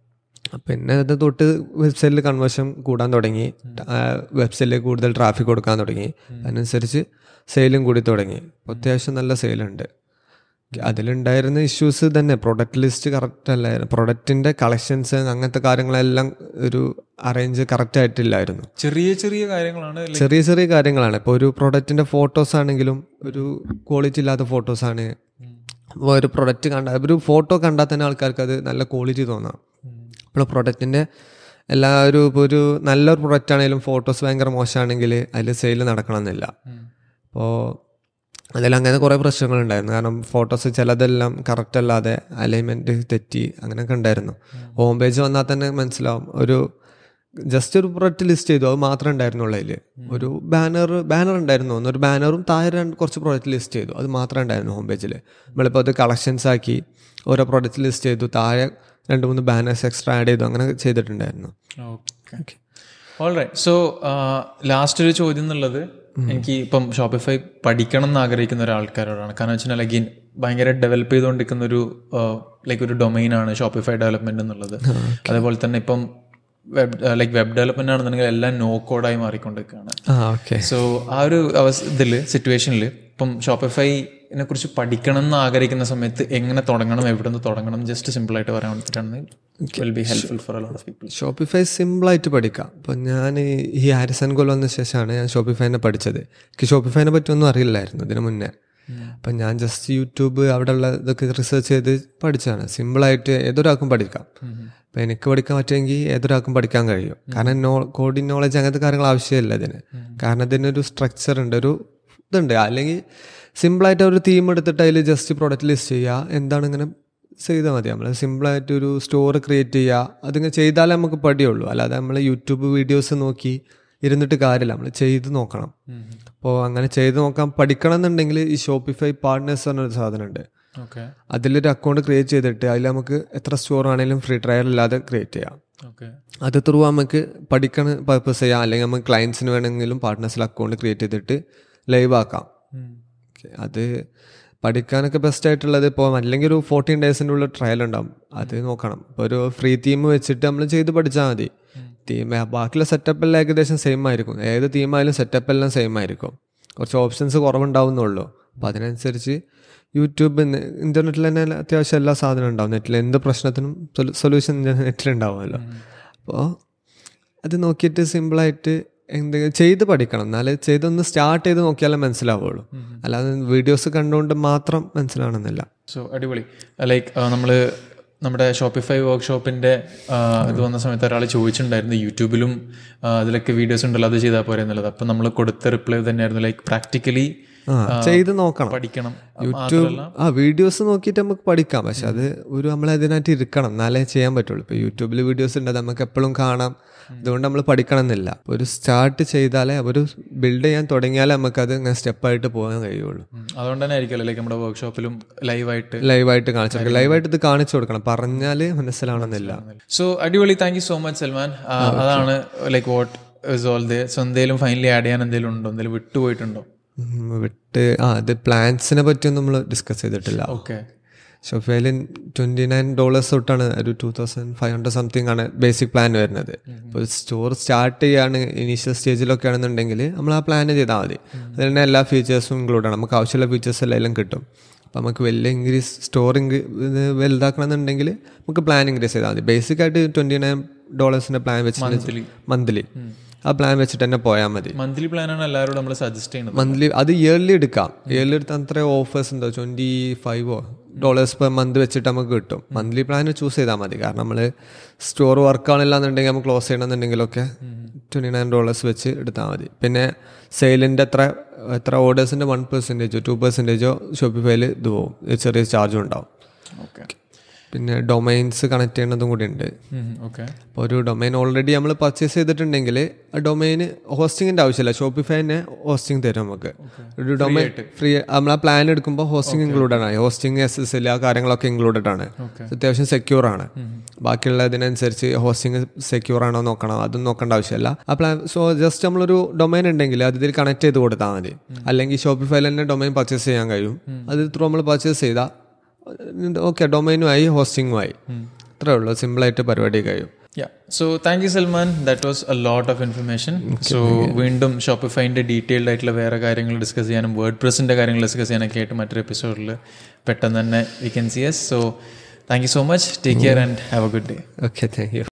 പിന്നെ അത് തൊട്ട് വെബ്സൈറ്റിൽ കൺവേർഷൻ കൂടാൻ തുടങ്ങി വെബ്സൈറ്റിൽ കൂടുതൽ ട്രാഫിക് കൊടുക്കാൻ തുടങ്ങി അതിനനുസരിച്ച് സെയിലും കൂടി തുടങ്ങി അപ്പോൾ അത്യാവശ്യം നല്ല സെയിലുണ്ട് അതിലുണ്ടായിരുന്ന ഇഷ്യൂസ് തന്നെ പ്രൊഡക്റ്റ് ലിസ്റ്റ് കറക്റ്റ് അല്ലായിരുന്നു പ്രൊഡക്റ്റിൻ്റെ കളക്ഷൻസ് അങ്ങനത്തെ കാര്യങ്ങളെല്ലാം ഒരു അറേഞ്ച് കറക്റ്റ് ആയിട്ടില്ലായിരുന്നു ചെറിയ ചെറിയ കാര്യങ്ങളാണ് like ചെറിയ ചെറിയ കാര്യങ്ങളാണ് ഇപ്പോൾ ഒരു പ്രൊഡക്റ്റിൻ്റെ ഫോട്ടോസ് ആണെങ്കിലും ഒരു ക്വാളിറ്റി ഇല്ലാത്ത ഫോട്ടോസാണ് അപ്പോൾ ഒരു പ്രൊഡക്റ്റ് കണ്ട ഒരു ഫോട്ടോ കണ്ടാൽ തന്നെ ആൾക്കാർക്ക് അത് നല്ല ക്വാളിറ്റി തോന്നാം അപ്പോൾ പ്രൊഡക്റ്റിൻ്റെ എല്ലാ ഒരു ഇപ്പോൾ ഒരു നല്ലൊരു പ്രൊഡക്റ്റ് ആണെങ്കിലും ഫോട്ടോസ് ഭയങ്കര മോശമാണെങ്കിൽ അതിൽ സെയിൽ നടക്കണമെന്നില്ല അപ്പോൾ അതിൽ അങ്ങനെ കുറേ പ്രശ്നങ്ങളുണ്ടായിരുന്നു കാരണം ഫോട്ടോസ് ചിലതെല്ലാം കറക്റ്റ് അല്ലാതെ അലൈൻമെൻറ്റ് തെറ്റി അങ്ങനെയൊക്കെ ഉണ്ടായിരുന്നു ഹോം പേജ് വന്നാൽ തന്നെ മനസ്സിലാവും ഒരു ജസ്റ്റ് ഒരു പ്രൊഡക്റ്റ് ലിസ്റ്റ് ചെയ്തു അത് മാത്രമേ ഉണ്ടായിരുന്നുള്ളൂ അതിൽ ഒരു ബാനർ ബാനർ ഉണ്ടായിരുന്നു തോന്നുന്നു. ഒരു ബാനറും താഴെ രണ്ട് കുറച്ച് പ്രൊഡക്റ്റ് ലിസ്റ്റ് ചെയ്തു അത് മാത്രമേ ഉണ്ടായിരുന്നു ഹോം പേജിൽ നമ്മളിപ്പോൾ അത് കളക്ഷൻസ് ആക്കി ഓരോ പ്രൊഡക്റ്റ് ലിസ്റ്റ് ചെയ്തു താഴെ രണ്ട് മൂന്ന് ബാനേഴ്സ് എക്സ്ട്രാ ആഡ് ചെയ്തു അങ്ങനെ ചെയ്തിട്ടുണ്ടായിരുന്നു ഓക്കെ ഓൾറൈറ്റ് സോ ലാസ്റ്റ് ഒരു ചോദ്യം എന്നുള്ളത് എനിക്ക് ഇപ്പം ഷോപ്പിഫൈ പഠിക്കണം എന്ന് ആഗ്രഹിക്കുന്ന ഒരാൾക്കാരോടാണ് കാരണം വെച്ചാൽ അഗെയിൻ ഭയങ്കര ഡെവലപ്പ് ചെയ്തുകൊണ്ടിരിക്കുന്ന ഒരു ലൈക്ക് ഒരു ഡൊമൈനാണ് ഷോപ്പിഫൈ ഡെവലപ്മെന്റ് എന്നുള്ളത് അതേപോലെ തന്നെ ഇപ്പം വെബ് ലൈക്ക് വെബ് ഡെവലപ്മെന്റ് ആണെന്നുണ്ടെങ്കിൽ എല്ലാം നോ കോഡായി മാറിക്കൊണ്ടിരിക്കുകയാണ് ആ ഓക്കെ സോ ആ ഒരു അവസ്ഥ ഇതിൽ സിറ്റുവേഷനിൽ ഇപ്പം ഷോപ്പിഫൈനെ കുറിച്ച് പഠിക്കണം എന്ന് ആഗ്രഹിക്കുന്ന സമയത്ത് എങ്ങനെ തുടങ്ങണം എവിടെ നിന്ന് തുടങ്ങണം ജസ്റ്റ് സിമ്പിൾ ആയിട്ട് പറയാൻ വേണ്ടിയിട്ടാണ് will be helpful for lot of people Shopify സിമ്പിളായിട്ട് പഠിക്കാം അപ്പോൾ ഞാൻ ഈ ഹാരിസൺ ഗോൾ വന്ന ശേഷമാണ് ഞാൻ ഷോപ്പിഫൈനെ പഠിച്ചത് എനിക്ക് ഷോപ്പിഫൈനെ പറ്റി ഒന്നും അറിയില്ലായിരുന്നു ഇതിന് മുന്നേ അപ്പം ഞാൻ ജസ്റ്റ് യൂട്യൂബ് അവിടെയുള്ള ഇതൊക്കെ റിസർച്ച് ചെയ്ത് പഠിച്ചതാണ് സിമ്പിളായിട്ട് ഏതൊരാൾക്കും പഠിക്കാം അപ്പം എനിക്ക് പഠിക്കാൻ പറ്റുമെങ്കിൽ ഏതൊരാൾക്കും പഠിക്കാൻ കഴിയും കാരണം നോ കോഡിങ് നോളജ് അങ്ങനത്തെ കാര്യങ്ങൾ ആവശ്യമില്ല ഇതിന് കാരണം ഇതിനൊരു സ്ട്രക്ചർ ഉണ്ട് ഒരു ഇതുണ്ട് അല്ലെങ്കിൽ സിമ്പിളായിട്ട് ഒരു തീം എടുത്തിട്ട് അതിൽ ജസ്റ്റ് പ്രൊഡക്റ്റ് ലിസ്റ്റ് ചെയ്യുക എന്താണ് ഇങ്ങനെ ചെയ്താൽ മതി നമ്മൾ സിമ്പിളായിട്ട് ഒരു സ്റ്റോർ ക്രിയേറ്റ് ചെയ്യുക അതിങ്ങനെ ചെയ്താലേ നമുക്ക് പഠിയുള്ളൂ അല്ലാതെ നമ്മൾ യൂട്യൂബ് വീഡിയോസ് നോക്കി ഇരുന്നിട്ട് കാര്യമില്ല നമ്മൾ ചെയ്ത് നോക്കണം അപ്പോൾ അങ്ങനെ ചെയ്ത് നോക്കാൻ പഠിക്കണം എന്നുണ്ടെങ്കിൽ ഈ ഷോപ്പിഫൈ പാർട്ട്നേഴ്സ് പറഞ്ഞൊരു സാധനമുണ്ട് ഓക്കെ അതിലൊരു അക്കൗണ്ട് ക്രിയേറ്റ് ചെയ്തിട്ട് അതിൽ നമുക്ക് എത്ര സ്റ്റോർ ആണെങ്കിലും ഫ്രീ ട്രയൽ ഇല്ലാതെ ക്രിയേറ്റ് ചെയ്യാം ഓക്കെ അത് ത്രൂ നമുക്ക് പഠിക്കണ പർപ്പസ് ചെയ്യാം അല്ലെങ്കിൽ നമുക്ക് ക്ലയൻസിന് വേണമെങ്കിലും പാർട്ട്നേഴ്സിൽ അക്കൗണ്ട് ക്രിയേറ്റ് ചെയ്തിട്ട് ലൈവ് ആക്കാം Okay. അത് പഠിക്കാനൊക്കെ ബെസ്റ്റ് ആയിട്ടുള്ളത് ഇപ്പോൾ അല്ലെങ്കിൽ ഒരു ഫോർട്ടീൻ ഡേയ്സിൻ്റെ ഉള്ളിൽ ട്രയൽ ഉണ്ടാവും അത് നോക്കണം ഇപ്പോൾ ഒരു ഫ്രീ തീം വെച്ചിട്ട് നമ്മൾ ചെയ്ത് പഠിച്ചാൽ മതി തീം ബാക്കിയുള്ള സെറ്റപ്പ് എല്ലാം ഏകദേശം സെയിം ആയിരിക്കും ഏത് തീമായാലും സെറ്റപ്പ് എല്ലാം സെയിം ആയിരിക്കും കുറച്ച് ഓപ്ഷൻസ് കുറവുണ്ടാവുന്നുള്ളൂ അപ്പോൾ അതിനനുസരിച്ച് യൂട്യൂബ് ഇൻ്റർനെറ്റിൽ തന്നെ അത്യാവശ്യം എല്ലാ സാധനവും ഉണ്ടാവും നെറ്റിൽ എന്ത് പ്രശ്നത്തിനും സൊല്യൂഷൻ നെറ്റിലുണ്ടാവുമല്ലോ അപ്പോൾ അത് നോക്കിയിട്ട് സിമ്പിളായിട്ട് എന്തെങ്കിലും ചെയ്ത് പഠിക്കണം എന്നാലേ ചെയ്തൊന്ന് സ്റ്റാർട്ട് ചെയ്ത് നോക്കിയാലേ മനസ്സിലാവുള്ളൂ അല്ലാതെ വീഡിയോസ് കണ്ടുകൊണ്ട് മാത്രം മനസ്സിലാവണമെന്നില്ല സോ അടിപൊളി ലൈക്ക് നമ്മൾ നമ്മുടെ ഷോപ്പിഫൈ വർക്ക്ഷോപ്പിന്റെ ഇത് വന്ന സമയത്ത് ഒരാൾ ചോദിച്ചിട്ടുണ്ടായിരുന്നു യൂട്യൂബിലും ആ, അതിലൊക്കെ വീഡിയോസ് ഉണ്ടല്ലോ അത് ചെയ്താൽ പോരെ എന്നുള്ളത് അപ്പം നമ്മൾ കൊടുത്ത റിപ്ലൈ തന്നെയായിരുന്നു ലൈക്ക് പ്രാക്ടിക്കലി ആ ചെയ്ത് നോക്കണം പഠിക്കണം യൂട്യൂബ് ആ വീഡിയോസ് നോക്കിയിട്ട് നമുക്ക് പഠിക്കാം പക്ഷെ അത് ഒരു നമ്മൾ അതിനായിട്ട് ഇരിക്കണം എന്നാലേ ചെയ്യാൻ പറ്റുള്ളൂ ഇപ്പോൾ യൂട്യൂബിൽ വീഡിയോസ് ഉണ്ട് അത് നമുക്ക് എപ്പോഴും കാണാം അതുകൊണ്ട് നമ്മൾ പഠിക്കണം എന്നില്ല ഒരു സ്റ്റാർട്ട് ചെയ്താലേ ഒരു ബിൽഡ് ചെയ്യാൻ തുടങ്ങിയാലേ നമുക്കത് ഇങ്ങനെ സ്റ്റെപ്പായിട്ട് പോകാൻ കഴിയുള്ളൂ ഉം. അതുകൊണ്ട് തന്നെ ആയിരിക്കുമല്ലോ ലൈക്ക് നമ്മുടെ വർക്ക്ഷോപ്പിലും ലൈവായിട്ട് ലൈവായിട്ട് കാണിച്ചു കൊടുക്കണം ലൈവായിട്ട് ഇത് കാണിച്ചു കൊടുക്കണം പറഞ്ഞാൽ മനസ്സിലാവണമെന്നില്ല സോ അടിപൊളി thank you so much Salman ആ, അതാണ് like what is all they so എന്തെങ്കിലും ഫൈനലി ആഡ് ചെയ്യാൻ എന്തെങ്കിലും ഉണ്ടോ എന്തെങ്കിലും വിട്ടുപോയിട്ടുണ്ടോ ഉം, വിട്ട് ആ അത് പ്ലാൻസിനെ പറ്റിയൊന്നും നമ്മൾ ഡിസ്കസ് ചെയ്തിട്ടില്ല ഓക്കെ ഷോഫിയയിൽ ട്വൻറ്റി നയൻ ഡോളേഴ്സ് തൊട്ടാണ് ഒരു two thousand five hundred something ആണ് ബേസിക് പ്ലാൻ വരുന്നത് ഇപ്പോൾ സ്റ്റോർ സ്റ്റാർട്ട് ചെയ്യാണ് ഇനീഷ്യൽ സ്റ്റേജിലൊക്കെ ആണെന്നുണ്ടെങ്കിൽ നമ്മൾ ആ പ്ലാൻ ചെയ്താൽ മതി അതിൽ തന്നെ എല്ലാ ഫീച്ചേഴ്സും ഇൻക്ലൂഡ് ആണ് നമുക്ക് ആവശ്യമുള്ള ഫീച്ചേഴ്സ് എല്ലാം കിട്ടും അപ്പോൾ നമുക്ക് വലിയ ഇൻക്രീസ് സ്റ്റോർ ഇത് വലുതാക്കണം എന്നുണ്ടെങ്കിൽ നമുക്ക് പ്ലാൻ ഇൻക്രീസ് ചെയ്താൽ മതി ബേസിക് ആയിട്ട് ട്വൻറ്റി നയൻ ഡോളേഴ്സിൻ്റെ പ്ലാൻ വെച്ചിട്ട് മന്ത്ലി ആ പ്ലാൻ വെച്ചിട്ട് തന്നെ പോയാൽ മതി മന്ത്ലി പ്ലാനാണ് എല്ലാവരോടും നമ്മൾ സജസ്റ്റ് ചെയ്യുന്നത് മന്ത്ലി അത് ഇയർലി എടുക്കാം ഇയർലി എടുത്താൽ അത്ര ഓഫേഴ്സ് ഉണ്ടോ ട്വൻറ്റി ഫൈവോ ഡോളേഴ്സ് പെർ മന്ത് വെച്ചിട്ട് നമുക്ക് കിട്ടും മന്ത്ലി പ്ലാൻ ചൂസ് ചെയ്താൽ മതി കാരണം നമ്മൾ സ്റ്റോർ വർക്ക് ആണില്ല എന്നുണ്ടെങ്കിൽ നമുക്ക് ക്ലോസ് ചെയ്യണമെന്നുണ്ടെങ്കിലൊക്കെ ട്വൻറ്റി നയൻ ഡോളേഴ്സ് വെച്ച് എടുത്താൽ മതി പിന്നെ സെയിലിൻ്റെ എത്ര എത്ര ഓർഡേഴ്സിൻ്റെ വൺ പെർസെൻറ്റേജോ ടു പെർസെൻറ്റേജോ ഷോപ്പിഫൈയിൽ ഇത് പോകും ചെറിയ ചാർജും ഉണ്ടാവും ഓക്കെ പിന്നെ ഡൊമൈൻസ് കണക്ട് ചെയ്യേണ്ടതും കൂടി ഉണ്ട് ഓക്കെ അപ്പോൾ ഒരു ഡൊമൈൻ ഓൾറെഡി നമ്മൾ പർച്ചേസ് ചെയ്തിട്ടുണ്ടെങ്കിൽ ആ ഡൊമൈന് ഹോസ്റ്റിങ്ങിൻ്റെ ആവശ്യമില്ല ഷോപ്പിഫൈ തന്നെ ഹോസ്റ്റിംഗ് തരും നമുക്ക് ഒരു ഡൊമൈൻ ഫ്രീ നമ്മൾ ആ പ്ലാൻ എടുക്കുമ്പോൾ ഹോസ്റ്റിംഗ് ഇൻക്ലൂഡഡ് ആണ് ഹോസ്റ്റിംഗ് എസ് എസ് എൽ ആ കാര്യങ്ങളൊക്കെ ഇൻക്ലൂഡഡ് ആണ് അത്യാവശ്യം സെക്യൂർ ആണ് ബാക്കിയുള്ള ഇതിനനുസരിച്ച് ഹോസ്റ്റിംഗ് സെക്യൂർ ആണോ നോക്കണം അതും നോക്കേണ്ട ആവശ്യമില്ല ആ പ്ലാൻ സോ ജസ്റ്റ് നമ്മളൊരു ഡൊമൈൻ ഉണ്ടെങ്കിൽ അത് ഇതിൽ കണക്ട് ചെയ്ത് കൊടുത്താൽ മതി അല്ലെങ്കിൽ ഷോപ്പിഫൈയിൽ തന്നെ ഡൊമൈൻ പർച്ചേസ് ചെയ്യാൻ കഴിയും അത് ത്രൂ നമ്മൾ പർച്ചേസ് ചെയ്താൽ ഓക്കെ ഡൊമൈനുമായി ഹോസ്റ്റിംഗുമായി അത്രേ ഉള്ളൂ സിമ്പിളായിട്ട് പരിപാടി കഴിയും yeah so thank you Salman that was a lot of information so വീണ്ടും ഷോപ്പിഫൈൻ്റെ ഡീറ്റെയിൽഡ് ആയിട്ടുള്ള വേറെ കാര്യങ്ങൾ ഡിസ്കസ് ചെയ്യാനും വേർഡ് പ്രസിൻ്റെ കാര്യങ്ങൾ ഡിസ്കസ് ചെയ്യാനൊക്കെ ആയിട്ട് മറ്റൊരു എപ്പിസോഡിൽ പെട്ടെന്ന് തന്നെ we can see us so thank you so much take care and have a good day okay thank U